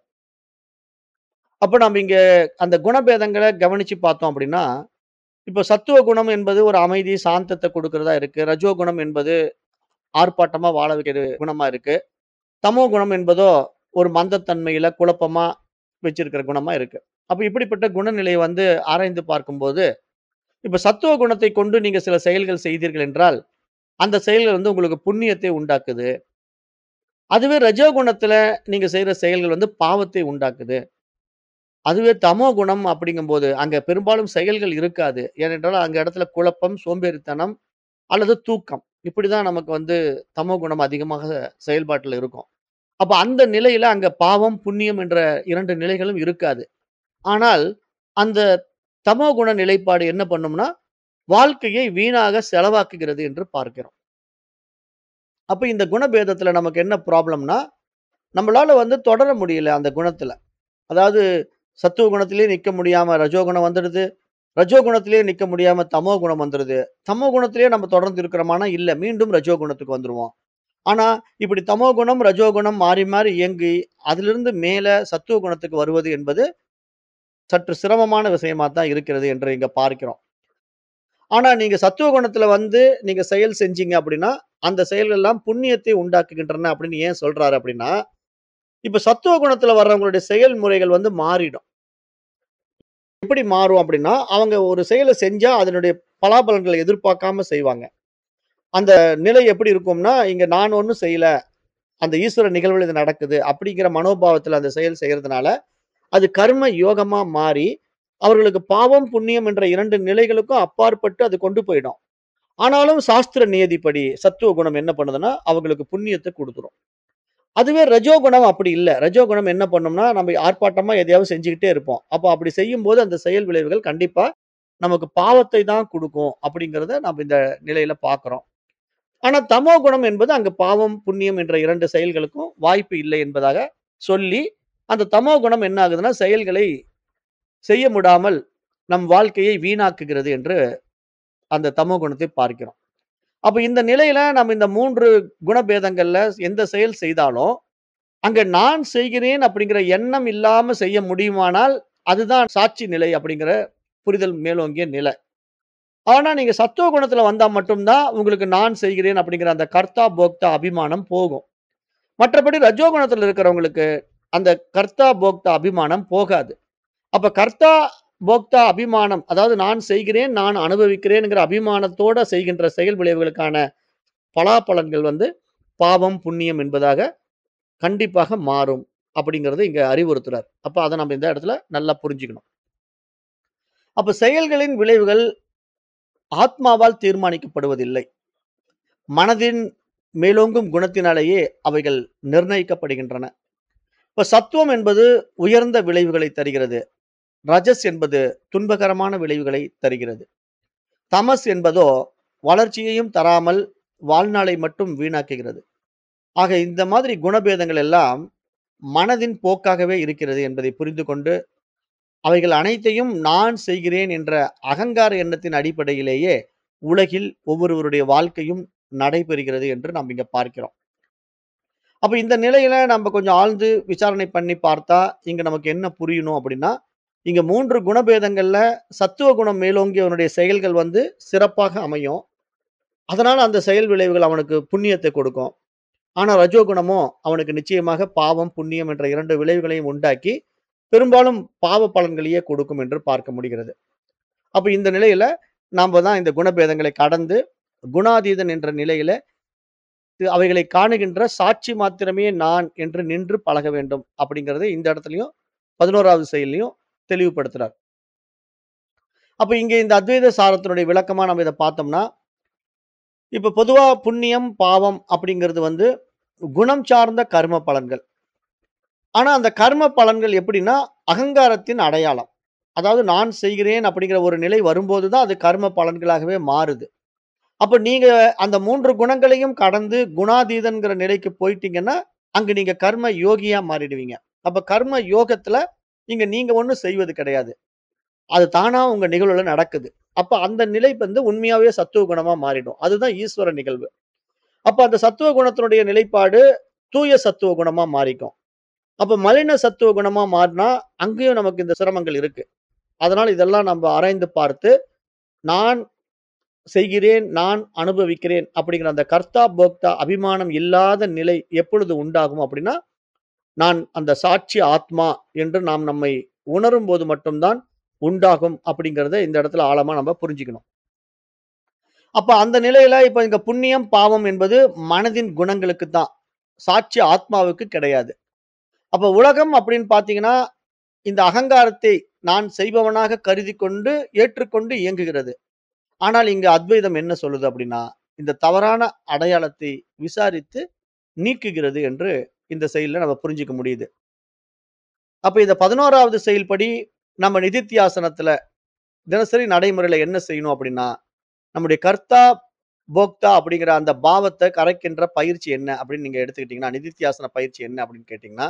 அப்ப நம்ம இங்க அந்த குணபேதங்கள கவனிச்சு பார்த்தோம் அப்படின்னா, இப்ப சத்துவ குணம் என்பது ஒரு அமைதி, சாந்தத்த குடுக்கிறதா இருக்கு. ரஜோ குணம் என்பது ஆர்ப்பாட்டமா வாழ வைக்கிற குணமா இருக்கு. தமோ குணம் என்பதோ ஒரு மந்தத்தன்மையில குழப்பமா வச்சிருக்கிற குணமா இருக்கு. அப்ப இப்படிப்பட்ட குணநிலையை வந்து ஆராய்ந்து பார்க்கும்போது, இப்ப சத்துவ குணத்தை கொண்டு நீங்க சில செயல்கள் செய்தீர்கள் என்றால், அந்த செயல்கள் வந்து உங்களுக்கு புண்ணியத்தை உண்டாக்குது. அதுவே ரஜோ குணத்துல நீங்க செய்ற செயல்கள் வந்து பாவத்தை உண்டாக்குது. அதுவே தமோ குணம் அப்படிங்கும்போது, அங்க பெரும்பாலும் செயல்கள் இருக்காது. ஏனென்றால் அங்க இடத்துல குழப்பம், சோம்பேறித்தனம் அல்லது தூக்கம். இப்படிதான் நமக்கு வந்து தமோ குணம் அதிகமாக செயல்பாட்டுல இருக்கும். அப்ப அந்த நிலையில அங்க பாவம், புண்ணியம் என்ற 2 நிலைகளும் இருக்காது. ஆனால் அந்த தமோ குண நிலைப்பாடு என்ன பண்ணும்னா, வாழ்க்கையை வீணாக செலவாக்குகிறது என்று பார்க்கிறோம். அப்ப இந்த குணபேதத்துல நமக்கு என்ன ப்ராப்ளம்னா, நம்மளால வந்து தொடர முடியல அந்த குணத்துல. அதாவது சத்துவ குணத்திலேயே நிக்க முடியாம ரஜோ குணம் வந்துடுது. ரஜோ குணத்திலேயே நிக்க முடியாம தமோ குணம் வந்துருது. தமோ குணத்திலேயே நம்ம தொடர்ந்து இருக்கிறோமானா, இல்ல. மீண்டும் ரஜோ குணத்துக்கு வந்துருவோம். ஆனா, இப்படி தமோ குணம், ரஜோ குணம் மாறி, மாறி இயங்கி, அதிலிருந்து மேல சத்துவ குணத்துக்கு வருவது என்பது சற்று சிரமமான விஷயமா தான் இருக்கிறது என்று இங்க பார்க்கிறோம். ஆனா, நீங்க சத்துவ குணத்துல வந்து நீங்க செயல் செஞ்சீங்க அப்படின்னா, அந்த செயல்கள் எல்லாம் புண்ணியத்தை உண்டாக்குகின்றன அப்படின்னு ஏன் சொல்றாரு அப்படின்னா, இப்ப சத்துவ குணத்துல வர்றவங்களுடைய செயல்முறைகள் வந்து மாறிடும். எப்படி மாறும் அப்படின்னா, அவங்க ஒரு செயல செஞ்சா அதனுடைய பலாபலன்கள எதிர்பார்க்காம செய்வாங்க. அந்த நிலை எப்படி இருக்கும்னா, இங்க நான் ஒண்ணும் செய்யல. அந்த ஈஸ்வர நிகழ்வுல இது நடக்குது. அப்படிங்கிற மனோபாவத்துல அந்த செயல் செய்யறதுனால, அது கர்ம யோகமா மாறி, அவர்களுக்கு பாவம், புண்ணியம் என்ற 2 நிலைகளுக்கும் அப்பாற்பட்டு அது கொண்டு போயிடும். ஆனாலும் சாஸ்திர நியதிப்படி சத்துவ குணம் என்ன பண்ணுதுன்னா, அவங்களுக்கு புண்ணியத்த குடுத்துரும். அதுவே ரஜோகுணம் அப்படி இல்ல. ரஜோகுணம் என்ன பண்ணும்னா, நம்ம ஆர்ப்பாட்டமா எதையாவது செஞ்சுகிட்டே இருப்போம். அப்ப அப்படி செய்யும்போது அந்த செயல் விளைவுகள் கண்டிப்பா நமக்கு பாவத்தை தான் குடுக்கும். அப்படிங்கிறத நம்ம இந்த நிலையில பார்க்கிறோம். ஆனா தமோ குணம் என்பது அங்கு பாவம், புண்ணியம் என்ற 2 செயல்களுக்கும் வாய்ப்பு இல்லை என்பதாக சொல்லி, அந்த தமோ குணம் என்ன ஆகுதுன்னா, செயல்களை செய்ய முடாமல் நம் வாழ்க்கையை வீணாக்குகிறது என்று அந்த தமோ குணத்தை பார்க்கிறோம். அப்ப இந்த நிலையில நம்ம இந்த 3 குணபேதங்கள்ல எந்த செயல் செய்தாலும், அங்க நான் செய்கிறேன் அப்படிங்கிற எண்ணம் இல்லாம செய்ய முடியுமானால், அதுதான் சாட்சி நிலை அப்படிங்கிற புரிதல் மேலோங்கிய நிலை. ஆனா நீங்க சத்துவ குணத்துல வந்தா மட்டும் தான் உங்களுக்கு நான் செய்கிறேன் அப்படிங்கிற அந்த கர்த்தா, போக்தா அபிமானம் போகும். மற்றபடி ரஜோ குணத்துல இருக்கிறவங்களுக்கு அந்த கர்த்தா, போக்தா அபிமானம் போகாது. அப்ப கர்த்தா, போக்தா அபிமானம் அதாவது நான் செய்கிறேன், நான் அனுபவிக்கிறேன்ங்கிற அபிமானத்தோட செய்கின்ற செயல் விளைவுகளுக்கான பலாபலன்கள் வந்து பாவம், புண்ணியம் என்பதாக கண்டிப்பாக மாறும். அப்படிங்கிறத இங்க அறிவுறுத்துறார். அப்ப அத நம்ம இந்த இடத்துல நல்லா புரிஞ்சுக்கணும். அப்ப செயல்களின் விளைவுகள் ஆத்மாவால் தீர்மானிக்கப்படுவதில்லை. மனதின் மேலோங்கும் குணத்தினாலேயே அவைகள் நிர்ணயிக்கப்படுகின்றன. இப்ப சத்துவம் என்பது உயர்ந்த விளைவுகளை தருகிறது. ரஜஸ் என்பது துன்பகரமான விளைவுகளை தருகிறது. தமஸ் என்பதோ வளர்ச்சியையும் தராமல் வாழ்நாளை மட்டும் வீணாக்குகிறது. ஆக இந்த மாதிரி குணபேதங்கள் எல்லாம் மனதின் போக்காகவே இருக்கிறது என்பதை புரிந்து கொண்டு, அவைகள் அனைத்தையும் நான் செய்கிறேன் என்ற அகங்கார எண்ணத்தின் அடிப்படையிலேயே உலகில் ஒவ்வொருவருடைய வாழ்க்கையும் நடைபெறுகிறது என்று நாம் இங்க பார்க்கிறோம். அப்ப இந்த நிலையில நம்ம கொஞ்சம் ஆழ்ந்து விசாரணை பண்ணி பார்த்தா, இங்க நமக்கு என்ன புரியணும் அப்படின்னா, இங்க 3 குணபேதங்கள்ல சத்துவ குணம் மேலோங்கியவனுடைய செயல்கள் வந்து சிறப்பாக அமையும். அதனால அந்த செயல் விளைவுகள் அவனுக்கு புண்ணியத்தை கொடுக்கும். ஆனா ரஜோ குணமோ அவனுக்கு நிச்சயமாக பாவம், புண்ணியம் என்ற 2 விளைவுகளையும் உண்டாக்கி, பெரும்பாலும் பாவ பலன்களையே கொடுக்கும் என்று பார்க்க முடிகிறது. அப்ப இந்த நிலையில நாம தான் இந்த குணபேதங்களை கடந்து குணாதீதன் என்ற நிலையில அவைகளை காணுகின்ற சாட்சி மாத்திரமே நான் என்று நின்று பழக வேண்டும் அப்படிங்கிறத இந்த இடத்துலயும் 11வது செயல்லயும் தெளிவுபடுத்துறார். அப்ப இங்க இந்த அத்வைத சாரத்தினுடைய விளக்கமா நம்ம இத பார்த்தோம்னா, இப்ப பொதுவா புண்ணியம், பாவம் அப்படிங்கிறது வந்து குணம் சார்ந்த கர்ம பலன்கள். ஆனா அந்த கர்ம பலன்கள் எப்படின்னா, அகங்காரத்தின் அடையாளம். அதாவது நான் செய்கிறேன் அப்படிங்கிற ஒரு நிலை வரும்போது தான் அது கர்ம பலன்களாகவே மாறுது. அப்ப நீங்க அந்த 3 குணங்களையும் கடந்து குணாதீதன்ங்கிற நிலைக்கு போயிட்டீங்கன்னா, அங்க நீங்க கர்ம யோகியா மாறிடுவீங்க. அப்ப கர்ம யோகத்துல இங்க நீங்க ஒண்ணும் செய்வது கிடையாது. அது தானா உங்க நிகழ்வுல நடக்குது. அப்ப அந்த நிலை வந்து உண்மையாவே சத்துவ குணமா மாறிடும். அதுதான் ஈஸ்வர நிகழ்வு. அப்ப அந்த சத்துவ குணத்தினுடைய நிலைப்பாடு தூய சத்துவ குணமா மாறிக்கும். அப்ப மலின சத்துவ குணமா மாறினா, அங்கேயும் நமக்கு இந்த சிரமங்கள் இருக்கு. அதனால இதெல்லாம் நம்ம ஆராய்ந்து பார்த்து, நான் செய்கிறேன், நான் அனுபவிக்கிறேன் அப்படிங்கிற அந்த கர்த்தா, போக்தா அபிமானம் இல்லாத நிலை எப்பொழுது உண்டாகும் அப்படின்னா, நான் அந்த சாட்சி ஆத்மா என்று நாம் நம்மை உணரும்போது மட்டும் தான் உண்டாகும் அப்படிங்கிறத இந்த இடத்துல ஆழமா நம்ம புரிஞ்சுக்கணும். அப்ப அந்த நிலையில இப்ப இங்க புண்ணியம், பாவம் என்பது மனதின் குணங்களுக்கு தான். சாட்சி ஆத்மாவுக்கு கிடையாது. அப்ப உலகம் அப்படின்னு பார்த்தீங்கன்னா, இந்த அகங்காரத்தை நான் செய்பவனாக கருதிக் கொண்டு, ஏற்றுக்கொண்டு இயங்குகிறது. ஆனால் இங்க அத்வைதம் என்ன சொல்லுது அப்படின்னா, இந்த தவறான அடையாளத்தை விசாரித்து நீக்குகிறது என்று இந்த செயல்ல நம்ம புரிஞ்சுக்க முடியுது. அப்ப இந்த 11வது செயல்படி நம்ம நிதித்தியாசனத்துல தினசரி நடைமுறையில என்ன செய்யணும் அப்படின்னா, நம்முடைய கர்த்தா, போக்தா அப்படிங்கிற அந்த பாவத்த கரைக்கின்ற பயிற்சி என்ன அப்படின்னு நீங்க எடுத்துக்கிட்டீங்கன்னா, நிதித்தியாசன பயிற்சி என்ன அப்படின்னு கேட்டீங்கன்னா,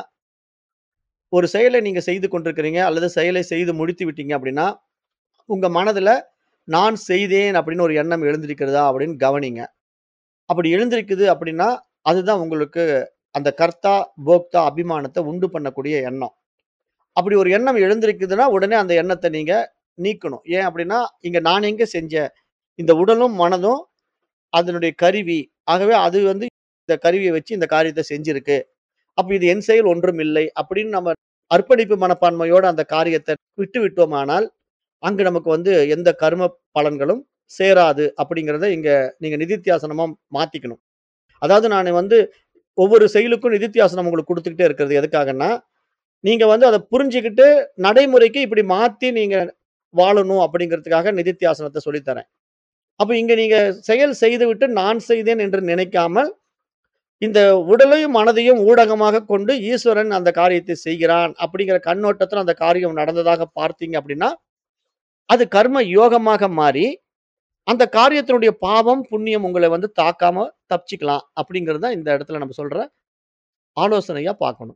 ஒரு செயலை நீங்க செய்து கொண்டிருக்கிறீங்க அல்லது செயலை செய்து முடித்து விட்டீங்க அப்படின்னா, உங்க மனதுல நான் செய்தேன் அப்படின்னு ஒரு எண்ணம் எழுந்திருக்கிறதா அப்படின்னு கவனிங்க. அப்படி எழுந்திருக்குது அப்படின்னா, அதுதான் உங்களுக்கு அந்த கர்த்தா, போக்தா அபிமானத்த உண்டு பண்ணக்கூடிய எண்ணம். அப்படி ஒரு எண்ணம் எழுந்திருக்குதுன்னா, உடனே அந்த எண்ணத்த நீங்க நீக்கணும். ஏன் அப்படின்னா, இங்க நான் எங்க செஞ்சேன்? இந்த உடலும், மனதும் அதனுடைய கருவி. ஆகவே அது வந்து இந்த கருவிய வச்சு இந்த காரியத்த செஞ்சிருக்கு. அப்ப இது என் செயல் ஒன்றும் இல்லை அப்படின்னு நம்ம அர்ப்பணிப்பு மனப்பான்மையோட அந்த காரியத்த விட்டு விட்டோமானால், அங்க நமக்கு வந்து எந்த கர்ம பலன்களும் சேராது அப்படிங்கிறத இங்க நீங்க நிதித்தியாசனமா மாத்திக்கணும். அதாவது நானு வந்து ஒவ்வொரு செயலுக்கும் நிதித்தியாசனம் உங்களுக்கு குடுத்துக்கிட்டே இருக்கிறது எதுக்காகன்னா, நீங்க வந்து அத புரிஞ்சுகிட்டு நடைமுறைக்கு இப்படி மாத்தி நீங்க வாழணும் அப்படிங்கிறதுக்காக நிதித்தியாசனத்த சொல்லித் தரேன். அப்ப இங்க நீங்க செயல் செய்துவிட்டு நான் செய்தேன் என்று நினைக்காமல், இந்த உடலையும், மனதையும் ஊடகமாகக் கொண்டு ஈஸ்வரன் அந்த காரியத்தை செய்கிறான் அப்படிங்கிற கண்ணோட்டத்துல அந்த காரியம் நடந்ததாக பார்த்தீங்க அப்படின்னா, அது கர்ம யோகமாக மாறி, அந்த காரியத்தினுடைய பாவம், புண்ணியம் உங்கள வந்து தாக்காம தப்பிச்சுக்கலாம் அப்படிங்கிறது தான் இந்த இடத்துல நம்ம சொல்ற ஆலோசனையா பார்க்கணும்.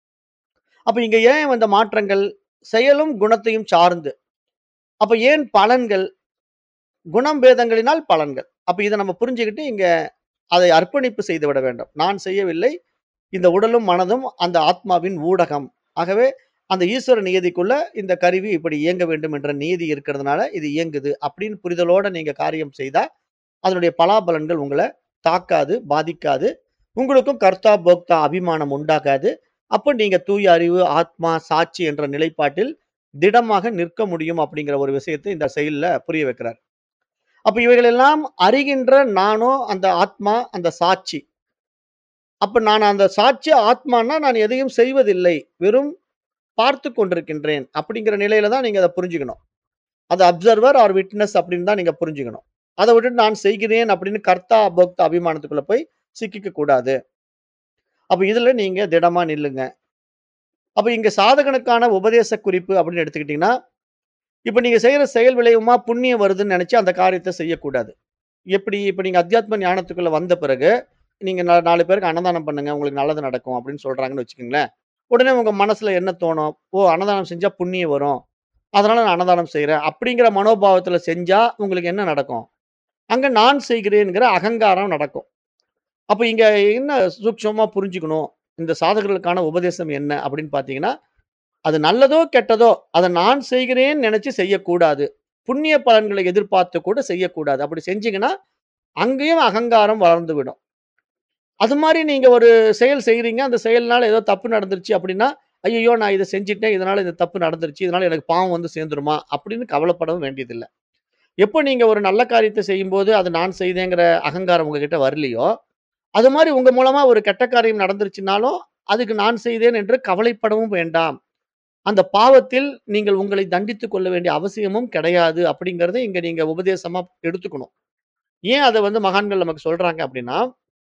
அப்ப இங்க ஏன் இந்த மாற்றங்கள்? செயலும், குணத்தையும் சார்ந்து. அப்ப ஏன் பலன்கள்? குணம் பேதங்களினால் பலன்கள். அப்ப இத நம்ம புரிஞ்சுகிட்டு இங்க அதை அர்ப்பணிப்பு செய்துவிட வேண்டும். நான் செய்யவில்லை. இந்த உடலும், மனதும் அந்த ஆத்மாவின் ஊடகம். ஆகவே அந்த ஈஸ்வர நியதிக்குள்ள இந்த கருவி இப்படி இயங்க வேண்டும் என்ற நியதி இருக்கிறதுனால இது இயங்குது அப்படின்னு புரிதலோட நீங்க காரியம் செய்தா, அதனுடைய பலாபலன்கள் உங்கள தாக்காது, பாதிக்காது. உங்களுக்கும் கர்த்தா, போக்தா அபிமானம் உண்டாகாது. அப்ப நீங்க தூய அறிவு, ஆத்மா, சாட்சி என்ற நிலைப்பாட்டில் திடமாக நிற்க முடியும் அப்படிங்கிற ஒரு விஷயத்தை இந்த செயல்ல புரிய வைக்கிறார். அப்ப இவைகளெல்லாம் அறிகின்ற நானோ அந்த ஆத்மா, அந்த சாட்சி. அப்ப நான் அந்த சாட்சி ஆத்மான்னா நான் எதையும் செய்வதில்லை. வெறும் பார்த்துக் கொண்டிருக்கின்றேன். அப்படிங்கிற நிலையில தான் நீங்க அத புரிஞ்சுக்கணும். அது அப்சர்வர் ஆர் விட்னஸ் அப்படின்னு தான் நீங்க புரிஞ்சுக்கணும். அத விட்டுட்டு நான் செய்கிறேன் அப்படின்னு கர்த்தா, போக்தா அபிமானத்துக்குள்ள போய் சிக்கிக்க கூடாது. அப்ப இதுல நீங்க திடமா நில்லுங்க. அப்ப இங்க சாதகனுக்கான உபதேச குறிப்பு அப்படின்னு எடுத்துக்கிட்டீங்கன்னா, இப்ப நீங்க செய்யற செயல் விளைவுமா புண்ணியம் வருதுன்னு நெனச்சு அந்த காரியத்த செய்யக்கூடாது. எப்படி? இப்ப நீங்க அத்தியாத்ம ஞானத்துக்குள்ள வந்த பிறகு, நீங்க நா 4 பேருக்கு அன்னதானம் பண்ணுங்க. உங்களுக்கு நல்லது நடக்கும் அப்படின்னு சொல்றாங்கன்னு வச்சுக்கங்களேன். உடனே உங்க மனசுல என்ன தோணும்? ஓ! அன்னதானம் செஞ்சா புண்ணியம் வரும். அதனால நான் அன்னதானம் செய்றேன். அப்படிங்கிற மனோபாவத்துல செஞ்சா உங்களுக்கு என்ன நடக்கும்? அங்க நான் செய்கிறேன்ங்கிற அகங்காரம் நடக்கும். அப்ப இங்க என்ன சூட்சுமமா புரிஞ்சுக்கணும்? இந்த சாதகர்களுக்கான உபதேசம் என்ன அப்படின்னு பார்த்தீங்கன்னா, அது நல்லதோ, கெட்டதோ அத நான் செய்கிறேன்னு நெனச்சு செய்யக்கூடாது. புண்ணிய பலன்களை எதிர்பார்த்து கூட செய்யக்கூடாது. அப்படி செஞ்சீங்கன்னா, அங்கேயும் அகங்காரம் வளர்ந்துவிடும். அது மாரி நீங்க ஒரு செயல் செய்றீங்க. அந்த செயல்னால ஏதோ தப்பு நடந்துருச்சு அப்படின்னா, ஐய்யயோ! நான் இத செஞ்சுட்டேன். இதனால இந்த தப்பு நடந்துருச்சு. இதனால எனக்கு பாவம் வந்து சேர்ந்துருமா? அப்படின்னு கவலைப்படவும் வேண்டியதில்ல. எப்ப நீங்க ஒரு நல்ல காரியத்த செய்யும்போது, அது நான் செய்தேங்கிற அகங்காரம் உங்ககிட்ட வரலையோ, அது மாரி உங்க மூலமா ஒரு கெட்ட காரியம் நடந்துருச்சுன்னாலும், அதுக்கு நான் செய்தேன் என்று கவலைப்படவும் வேண்டாம். அந்த பாவத்தில் நீங்கள் உங்களை தண்டித்துக் கொள்ள வேண்டிய அவசியமும் கிடையாது அப்படிங்கிறத இங்க நீங்க உபதேசமா எடுத்துக்கணும். ஏன் அத வந்து மகான்கள் நமக்கு சொல்றாங்க அப்படின்னா,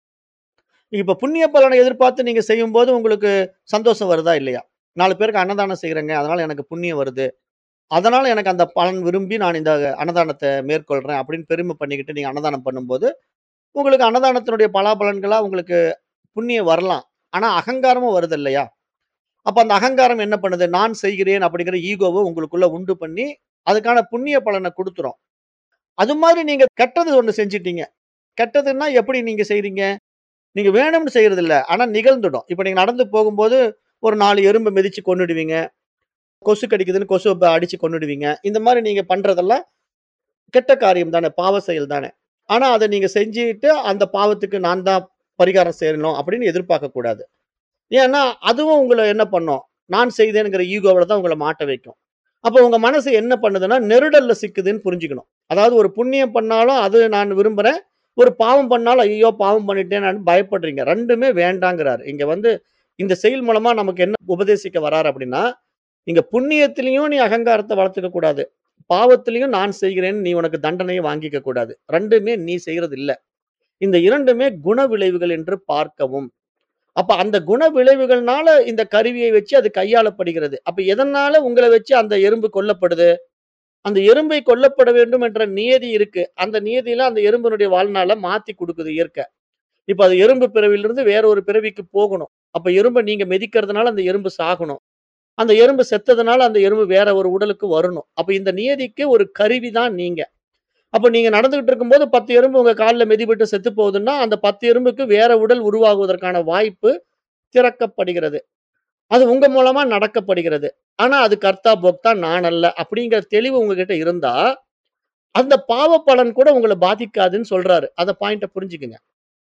இப்ப புண்ணிய பலனை எதிர்பார்த்து நீங்க செய்யும்போது உங்களுக்கு சந்தோஷம் வருதா? இல்லையா? 4 பேருக்கு அன்னதானம் செய்றேங்க. அதனால எனக்கு புண்ணியம் வருது. அதனால எனக்கு அந்த பலன் விரும்பி நான் இந்த அன்னதானத்த மேற்கொள்றேன் அப்படின்னு பெருமை பண்ணிக்கிட்டு நீங்க அன்னதானம் பண்ணும்போது, உங்களுக்கு அன்னதானத்தினுடைய பலாபலன்களா உங்களுக்கு புண்ணியம் வரலாம். ஆனா அகங்காரமும் வருது இல்லையா? அப்ப அந்த அகங்காரம் என்ன பண்ணுது? நான் செய்கிறேன் அப்படிங்கிற ஈகோவ உங்களுக்குள்ள உண்டு பண்ணி, அதுக்கான புண்ணிய பலன குடுத்துரும். அது மாரி நீங்க கெட்டது ஒண்ணு செஞ்சுட்டீங்க. கெட்டதுன்னா எப்படி நீங்க செய்றீங்க? நீங்க வேணும்னு செய்றதில்ல. ஆனா நிகழ்ந்துடும். இப்ப நீங்க நடந்து போகும்போது ஒரு 4 எறும்ப மிதிச்சு கொன்னுடுவீங்க. கொசு கடிக்குதுன்னு கொசுவ அடிச்சு கொன்னுடுவீங்க. இந்த மாரி நீங்க பண்றதெல்லாம் கெட்ட காரியம் தானே! பாவ செயல் தானே! ஆனா அத நீங்க செஞ்சுட்டு அந்த பாவத்துக்கு நான் தான் பரிகாரம் செய்யணும் அப்படின்னு எதிர்பார்க்கக் கூடாது. ஏன்னா, அதுவும் உங்கள என்ன பண்ணும்? நான் செய்தேன்ங்கிற ஈகோவுல தான் உங்கள மாட்ட வைக்கும். அப்ப உங்க மனசு என்ன பண்ணுதுன்னா, நெருடல்ல சிக்குதுன்னு புரிஞ்சுக்கணும். அதாவது ஒரு புண்ணியம் பண்ணாலும் அது நான் விரும்புறேன். ஒரு பாவம் பண்ணாலும், ஐயய்யோ! பாவம் பண்ணிட்டேன்னு பயப்படுறீங்க. 2மே வேண்டாங்கிறாரு. இங்க வந்து இந்த செயல் மூலமா நமக்கு என்ன உபதேசிக்க வராரு அப்படின்னா, இங்க புண்ணியத்திலயும் நீ அகங்காரத்த வளர்த்துக்க கூடாது. பாவத்திலயும் நான் செய்கிறேன்னு நீ உனக்கு தண்டனைய வாங்கிக்க கூடாது. 2மே நீ செய்றது இல்ல. இந்த 2மே குண விளைவுகள் என்று பார்க்கவும். அப்ப அந்த குண விளைவுகள்னால இந்த கருவியை வச்சு அது கையாளப்படுகிறது. அப்ப எதனால உங்கள வச்சு அந்த எறும்பு கொல்லப்படுது? அந்த எறும்பை கொல்லப்பட வேண்டும் என்ற நியதி இருக்கு. அந்த நியதியில அந்த எறும்பினுடைய வாழ்நாள மாத்தி குடுக்குது இயற்கை. இப்ப அது எறும்பு பிறவியிலிருந்து வேற ஒரு பிறவிக்கு போகணும். அப்ப எறும்ப நீங்க மிதிக்கிறதுனால அந்த எறும்பு சாகணும். அந்த எறும்பு செத்ததுனால அந்த எறும்பு வேற ஒரு உடலுக்கு வரணும். அப்ப இந்த நியதிக்கு ஒரு கருவி தான் நீங்க. அப்ப நீங்க நடந்துகிட்டு இருக்கும்போது 10 எறும்பு உங்க கால்ல மிதிபட்டு செத்து போகுதுன்னா, அந்த 10 எறும்புக்கு வேற உடல் உருவாகுவதற்கான வாய்ப்பு திறக்கப்படுகிறது. அது உங்க மூலமா நடக்கப்படுகிறது. ஆனா அது கர்த்தா, போக்தா நான் அல்ல. அப்படிங்கிற தெளிவு உங்ககிட்ட இருந்தா, அந்த பாவ பலன் கூட உங்கள பாதிக்காதுன்னு சொல்றாரு. அத பாயிண்ட்ட புரிஞ்சுக்குங்க.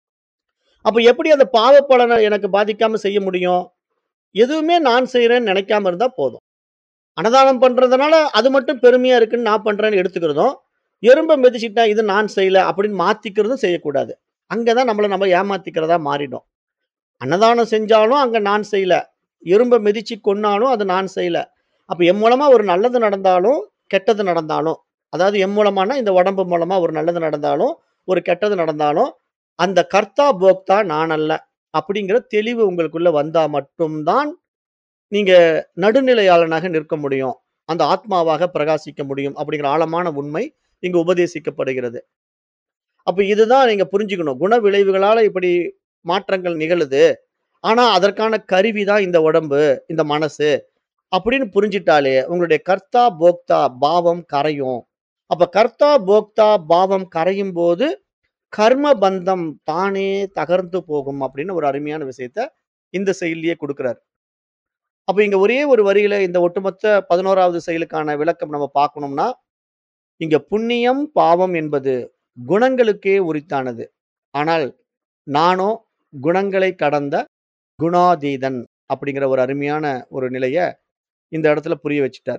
அப்ப எப்படி அந்த பாவ பலன எனக்கு பாதிக்காம செய்ய முடியும்? எதுவுமே நான் செய்றேன்னு நெனைக்காம இருந்தா போதும். அன்னதானம் பண்றதுனால அது மட்டும் பெருமையா இருக்குன்னு நான் பண்றேன்னு எடுத்துக்கிறதும், எறும்ப மிதிச்சுட்டேன் இது நான் செய்யல அப்படின்னு மாத்திக்கிறதும் செய்யக்கூடாது. அங்க தான் நம்மள நம்ம ஏமாத்திக்கிறதா மாறிடும். அன்னதானம் செஞ்சாலும் அங்க நான் செய்யல. எறும்ப மிதிச்சு கொன்னாலும் அது நான் செய்யல. அப்ப என் மூலமா ஒரு நல்லது நடந்தாலும், கெட்டது நடந்தாலும், அதாவது என் மூலமானா இந்த உடம்பு மூலமா ஒரு நல்லது நடந்தாலும், ஒரு கெட்டது நடந்தாலும், அந்த கர்த்தா, போக்தா நான் அல்ல. அப்படிங்கிற தெளிவு உங்களுக்குள்ள வந்தா மட்டும் தான், நீங்க நடுநிலையாளனாக நிற்க முடியும். அந்த ஆத்மாவாக பிரகாசிக்க முடியும். அப்படிங்கிற ஆழமான உண்மை இங்கு உபதேசிக்கப்படுகிறது. அப்ப இதுதான் நீங்க புரிஞ்சுக்கணும். குண விளைவுகளால இப்படி மாற்றங்கள் நிகழுது. ஆனா அதற்கான கருவி தான் இந்த உடம்பு, இந்த மனசு. அப்படின்னு புரிஞ்சிட்டாலே, உங்களுடைய கர்த்தா, போக்தா பாவம் கரையும். அப்ப கர்த்தா, போக்தா பாவம் கரையும்போது, கர்ம பந்தம் தானே தகர்ந்து போகும் அப்படின்னு ஒரு அருமையான விஷயத்த இந்த செயல்லயே குடுக்குறாரு. அப்ப இங்க ஒரே ஒரு வரியில இந்த ஒட்டுமொத்த 11வது செயலுக்கான விளக்கம் நம்ம பார்க்கணும்னா, இங்க புண்ணியம், பாவம் என்பது குணங்களுக்கே உரித்தானது. ஆனால் நானோ குணங்களை கடந்த குணாதீதன் அப்படிங்கிற ஒரு அருமையான ஒரு நிலைய இந்த இடத்துல புரிய வச்சுட்டார்.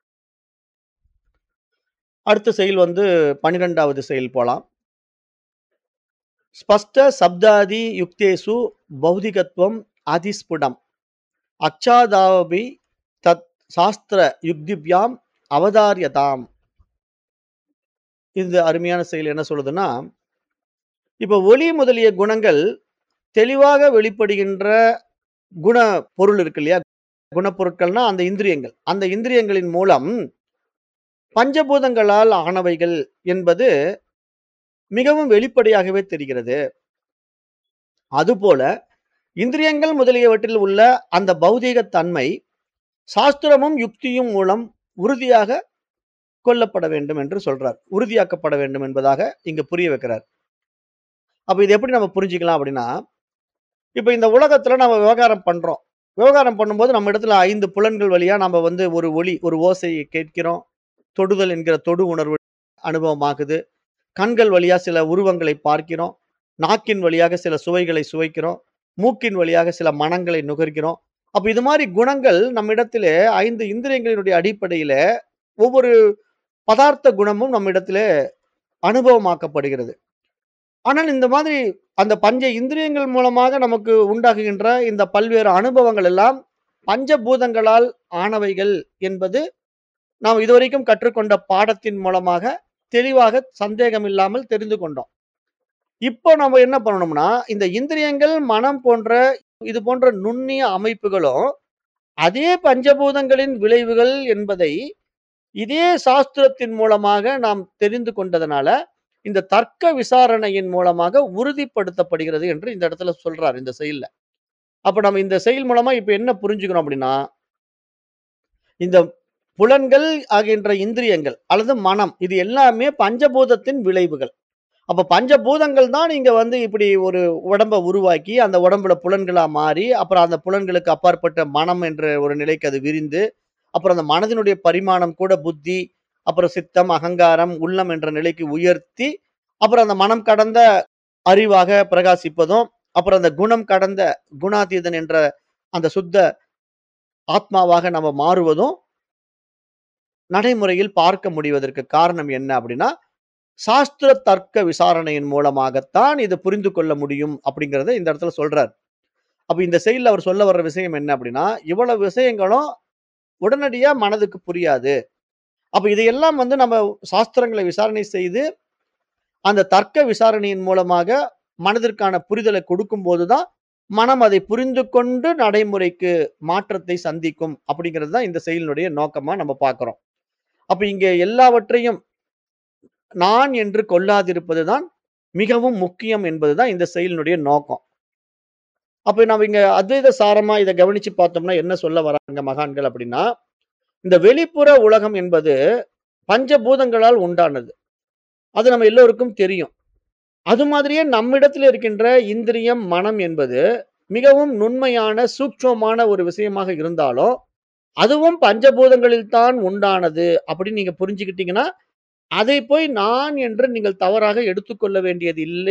அடுத்த செயல் வந்து 12வது செயல் போலாம். ஸ்பஷ்ட சப்தாதி யுக்தேஷு பௌதிகத்வம் அதிஸ்புடம். அச்சாதாபி தத் சாஸ்திர யுக்திப்யாம் அவதார்யதாம். இந்த அருமையான செயல் என்ன சொல்லுதுன்னா, இப்ப ஒளி முதலிய குணங்கள் தெளிவாக வெளிப்படுகின்ற குண பொருள் இருக்கு இல்லையா? குணப்பொருட்கள்னா அந்த இந்திரியங்கள். அந்த இந்திரியங்களின் மூலம் பஞ்சபூதங்களால் ஆனவைகள் என்பது மிகவும் வெளிப்படையாகவே தெரிகிறது. அதுபோல இந்திரியங்கள் முதலியவற்றில் உள்ள அந்த பௌதீக தன்மை சாஸ்திரமும், யுக்தியும் மூலம் உறுதியாக கொள்ளப்பட வேண்டும் என்று சொல்றார். உறுதியாக்கப்பட வேண்டும் என்பதாக இங்க புரிய வைக்கிறார். அப்ப இத எப்படி நம்ம புரிஞ்சுக்கலாம் அப்படின்னா, இப்ப இந்த உலகத்துல நம்ம விவகாரம் பண்றோம். விவகாரம் பண்ணும்போது நம்ம இடத்துல 5 புலன்கள் வழியா நாம வந்து ஒரு ஒலி, ஒரு ஓசையை கேட்கிறோம். தொடுதல் என்கிற தொடு உணர்வு அனுபவமாகுது. கண்கள் வழியா சில உருவங்களை பார்க்கிறோம். நாக்கின் வழியாக சில சுவைகளை சுவைக்கிறோம். மூக்கின் வழியாக சில மணங்களை நுகர்கிறோம். அப்ப இது மாரி குணங்கள் நம்மிடத்திலே 5 இந்திரியங்களினுடைய அடிப்படையில ஒவ்வொரு பதார்த்த குணமும் நம்மிடத்திலே அனுபவமாக்கப்படுகிறது. ஆனால் இந்த மாதிரி அந்த பஞ்ச இந்திரியங்கள் மூலமாக நமக்கு உண்டாகுகின்ற இந்த பல்வேறு அனுபவங்கள் எல்லாம் பஞ்சபூதங்களால் ஆனவைகள் என்பது நாம் இதுவரைக்கும் கற்றுக்கொண்ட பாடத்தின் மூலமாக தெளிவாக சந்தேகம் இல்லாமல் தெரிந்து கொண்டோம். இப்போ நம்ம என்ன பண்ணணும்னா, இந்த இந்திரியங்கள், மனம் போன்ற இது போன்ற நுண்ணிய அமைப்புகளும், அதே பஞ்சபூதங்களின் விளைவுகள் என்பதை இதே சாஸ்திரத்தின் மூலமாக நாம் தெரிந்து கொண்டதனால, இந்த தர்க்க விசாரணையின் மூலமாக உறுதிப்படுத்தப்படுகிறது என்று இந்த இடத்துல சொல்றார் இந்த செயல்ல. அப்ப நம்ம இந்த செயல் மூலமா இப்ப என்ன புரிஞ்சுக்கிறோம் அப்படின்னா இந்த புலன்கள் ஆகின்ற இந்திரியங்கள் அல்லது மனம் இது எல்லாமே பஞ்சபூதத்தின் விளைவுகள். அப்ப பஞ்சபூதங்கள் தான் இங்க வந்து இப்படி ஒரு உடம்ப உருவாக்கி, அந்த உடம்புல புலன்களா மாறி, அப்புறம் அந்த புலன்களுக்கு அப்பாற்பட்ட மனம் என்ற ஒரு நிலைக்கு அது விரிந்து, அப்புறம் அந்த மனதினுடைய பரிமாணம் கூட புத்தி, அப்புறம் சித்தம், அகங்காரம், உள்ளம் என்ற நிலைக்கு உயர்த்தி, அப்புறம் அந்த மனம் கடந்த அறிவாக பிரகாசிப்பதும், அப்புறம் அந்த குணம் கடந்த குணாதீதன் என்ற அந்த சுத்த ஆத்மாவாக நம்ம மாறுவதும் நடைமுறையில் பார்க்க முடிவதற்கு காரணம் என்ன அப்படின்னா, சாஸ்திர தர்க்க விசாரணையின் மூலமாகத்தான் இத புரிந்து கொள்ள முடியும் அப்படிங்கிறத இந்த இடத்துல சொல்றார். அப்ப இந்த செயல்ல அவர் சொல்ல வர்ற விஷயம் என்ன அப்படின்னா, இவ்வளவு விஷயங்களும் உடனடியா மனதுக்கு புரியாது. அப்ப இதையெல்லாம் வந்து நம்ம சாஸ்திரங்களை விசாரணை செய்து, அந்த தர்க்க விசாரணையின் மூலமாக மனதிற்கான புரிதலை கொடுக்கும்போது தான், மனம் அதை புரிந்து கொண்டு நடைமுறைக்கு மாற்றத்தை சந்திக்கும் அப்படிங்கிறது தான் இந்த செயலினுடைய நோக்கமா நம்ம பார்க்கிறோம். அப்ப இங்க எல்லாவற்றையும் நான் என்று கொள்ளாதிருப்பது தான் மிகவும் முக்கியம் என்பது தான் இந்த செயலினுடைய நோக்கம். அப்ப நம்ம இங்க அத்வைத சாரமா இத கவனிச்சு பார்த்தோம்னா என்ன சொல்ல வராங்க மகான்கள் அப்படின்னா, இந்த வெளிப்புற உலகம் என்பது பஞ்சபூதங்களால் உண்டானது. அது நம்ம எல்லோருக்கும் தெரியும். அது மாதிரியே நம்மிடத்தில் இருக்கின்ற இந்திரியம், மனம் என்பது மிகவும் நுண்மையான, சூட்சுமமான ஒரு விஷயமாக இருந்தாலும், அதுவும் பஞ்சபூதங்களில் தான் உண்டானது அப்படின்னு நீங்க புரிஞ்சுக்கிட்டீங்கன்னா, அதை போய் நான் என்று நீங்கள் தவறாக எடுத்துக்கொள்ள வேண்டியது இல்லை.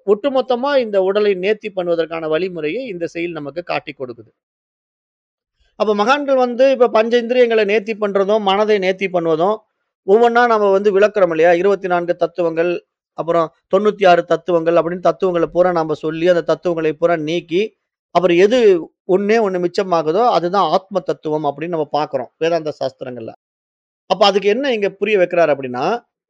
ஒட்டுமொத்தமா இந்த உடலை நேர்த்தி பண்ணுவதற்கான வழிமுறையை இந்த செயல் நமக்கு காட்டிக் கொடுக்குது. அப்ப மகான்கள் வந்து இப்ப பஞ்ச இந்திரியங்கள நேர்த்தி பண்றதும், மனதை நேர்த்தி பண்ணுவதும், ஒவ்வொன்னா நம்ம வந்து விளக்குறோம் இல்லையா? 24 தத்துவங்கள், அப்புறம் 96 தத்துவங்கள் அப்படின்னு தத்துவங்கள பூரா நாம சொல்லி, அந்த தத்துவங்களை பூரா நீக்கி, அப்புறம் எது ஒண்ணே ஒண்ணு மிச்சமாகுதோ, அதுதான் ஆத்ம தத்துவம் அப்படின்னு நம்ம பார்க்கிறோம். வேதாந்த சாஸ்திரங்கள்ல. அப்ப அதுக்கு என்ன இங்க புரிய வைக்கிறாரு அப்படின்னா,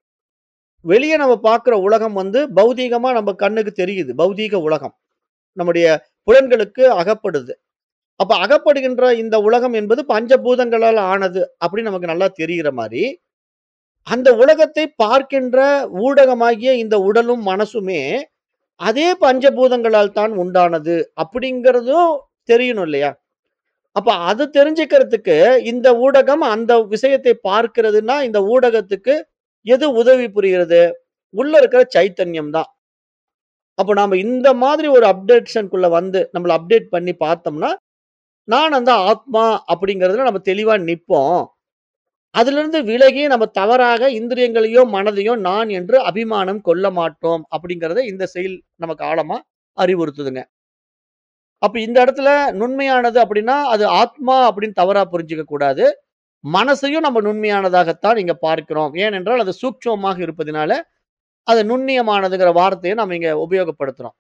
வெளிய நம்ம பார்க்கிற உலகம் வந்து பௌதீகமா நம்ம கண்ணுக்கு தெரியுது. பௌதீக உலகம். நம்முடைய புலன்களுக்கு அகப்படுது. அப்ப அகப்படுகின்ற இந்த உலகம் என்பது பஞ்சபூதங்களால் ஆனது அப்படின்னு நமக்கு நல்லா தெரிகிற மாரி, அந்த உலகத்தை பார்க்கின்ற ஊடகமாகிய இந்த உடலும், மனசுமே அதே பஞ்சபூதங்களால் தான் உண்டானது அப்படிங்கிறதும் தெரியணும் இல்லையா? அப்ப அது தெரிஞ்சுக்கிறதுக்கு இந்த ஊடகம் அந்த விஷயத்தை பார்க்கிறதுன்னா, இந்த ஊடகத்துக்கு எது உதவி புரிகிறது? உள்ள இருக்கிற சைத்தன்யம் தான். அப்ப நாம இந்த மாதிரி ஒரு அப்டேஷன்க்குள்ள வந்து நம்மள அப்டேட் பண்ணி பார்த்தோம்னா, நான் அந்த ஆத்மா அப்படிங்கிறதுல நம்ம தெளிவா நிப்போம். அதிலிருந்து விலகி நம்ம தவறாக இந்திரியங்களையோ, மனதையோ நான் என்று அபிமானம் கொள்ள மாட்டோம் அப்படிங்கிறத இந்த செயல் நமக்கு ஆழமா அறிவுறுத்துதுங்க. அப்ப இந்த இடத்துல நுண்மையானது அப்படின்னா, அது ஆத்மா அப்படின்னு தவறா புரிஞ்சுக்க கூடாது. மனசையும் நம்ம நுண்மையானதாகத்தான் இங்க பார்க்கிறோம். ஏனென்றால் அது சூட்சுமமாக இருப்பதினால, அது நுண்ணியமானதுங்கிற வார்த்தைய நம்ம இங்க உபயோகப்படுத்துறோம்.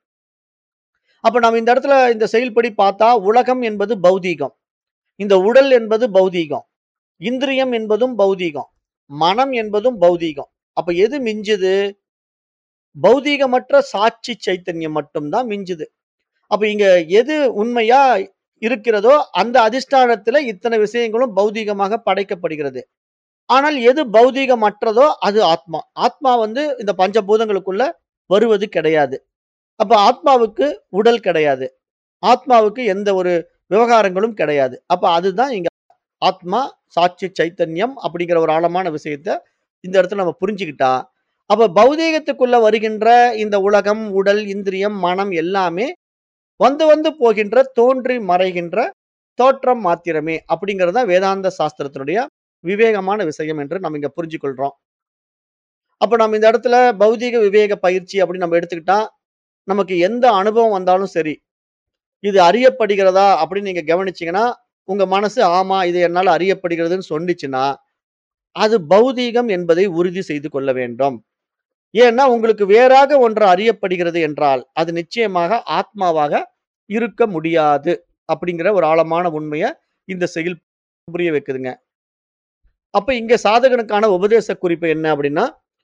அப்ப நம்ம இந்த இடத்துல இந்த செயல்படி பார்த்தா, உலகம் என்பது பௌதீகம். இந்த உடல் என்பது பௌதீகம். இந்திரியம் என்பதும் பௌதீகம். மனம் என்பதும் பௌதீகம். அப்ப எது மிஞ்சுது? பௌதீகமற்ற சாட்சி சைத்தன்யம் மட்டும் தான் மிஞ்சுது. அப்ப இங்க எது உண்மையா இருக்கிறதோ, அந்த அதிஷ்டானத்தில இத்தனை விஷயங்களும் பௌதீகமாக படைக்கப்படுகிறது. ஆனால் எது பௌதீகமற்றதோ அது ஆத்மா. ஆத்மா வந்து இந்த பஞ்சபூதங்களுக்குள்ள வருவது கிடையாது. அப்ப ஆத்மாவுக்கு உடல் கிடையாது. ஆத்மாவுக்கு எந்த ஒரு விவகாரங்களும் கிடையாது. அப்ப அதுதான் இங்க ஆத்மா, சாட்சி சைத்தன்யம் அப்படிங்கிற ஒரு ஆழமான விஷயத்த இந்த இடத்துல நம்ம புரிஞ்சுக்கிட்டா, அப்ப பௌதீகத்துக்குள்ள வருகின்ற இந்த உலகம், உடல், இந்திரியம், மனம் எல்லாமே வந்து வந்து போகின்ற, தோன்றி மறைகின்ற தோற்றம் மாத்திரமே அப்படிங்கிறது தான் வேதாந்த சாஸ்திரத்தினுடைய விவேகமான விஷயம் என்று நம்ம இங்க புரிஞ்சு கொள்றோம். அப்ப நம்ம இந்த இடத்துல பௌதீக விவேக பயிற்சி அப்படின்னு நம்ம எடுத்துக்கிட்டா, நமக்கு எந்த அனுபவம் வந்தாலும் சரி, இது அறியப்படுகிறதா அப்படின்னு நீங்க கவனிச்சீங்கன்னா, உங்க மனசு ஆமா இது என்னால அறியப்படுகிறதுன்னு சொன்னுச்சுன்னா, அது பௌதீகம் என்பதை உறுதி செய்து கொள்ள வேண்டும். ஏன்னா, உங்களுக்கு வேறாக ஒன்று அறியப்படுகிறது என்றால், அது நிச்சயமாக ஆத்மாவாக இருக்க முடியாது. அப்படிங்கிற ஒரு ஆழமான உண்மைய இந்த செயல் புரிய வைக்குதுங்க. அப்ப இங்க சாதகனுக்கான உபதேச குறிப்பு என்ன அப்படின்னா,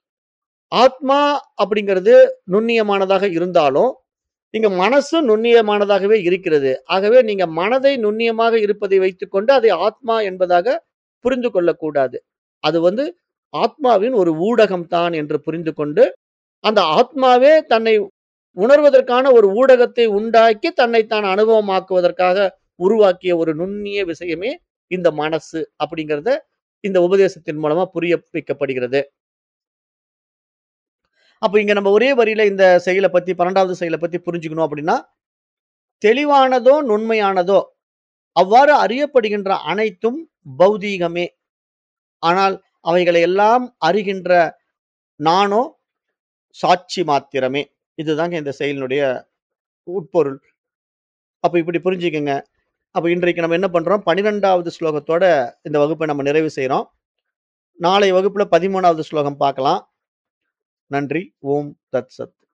ஆத்மா அப்படிங்கிறது நுண்ணியமானதாக இருந்தாலும், இங்க மனசு நுண்ணியமானதாகவே இருக்கிறது. ஆகவே நீங்க மனதை நுண்ணியமாக இருப்பதை வைத்துக்கொண்டு அதை ஆத்மா என்பதாக புரிந்து கொள்ளக்கூடாது. அது வந்து ஆத்மாவின் ஒரு ஊடகம் தான் என்று புரிந்து கொண்டு, அந்த ஆத்மாவே தன்னை உணர்வதற்கான ஒரு ஊடகத்தை உண்டாக்கி, தன்னை தான் அனுபவமாக்குவதற்காக உருவாக்கிய ஒரு நுண்ணிய விஷயமே இந்த மனசு அப்படிங்கிறத இந்த உபதேசத்தின் மூலமா புரிய வைக்கப்படுகிறது. அப்ப இங்க நம்ம ஒரே வரியில இந்த செயல பத்தி 12வது செயல பத்தி புரிஞ்சுக்கணும் அப்படின்னா, தெளிவானதோ, நுண்மையானதோ, அவ்வாறு அறியப்படுகின்ற அனைத்தும் பௌதீகமே. ஆனால் அவைகளை எல்லாம் அறிகின்ற நானோ சாட்சி மாத்திரமே. இதுதாங்க இந்த செயலினுடைய உட்பொருள். அப்ப இப்படி புரிஞ்சுக்கங்க. அப்ப இன்றைக்கு நம்ம என்ன பண்றோம், 12வது ஸ்லோகத்தோட இந்த வகுப்ப நம்ம நிறைவு செய்றோம். நாளை வகுப்புல 13வது ஸ்லோகம் பார்க்கலாம். நன்றி. ஓம் தத் சத்.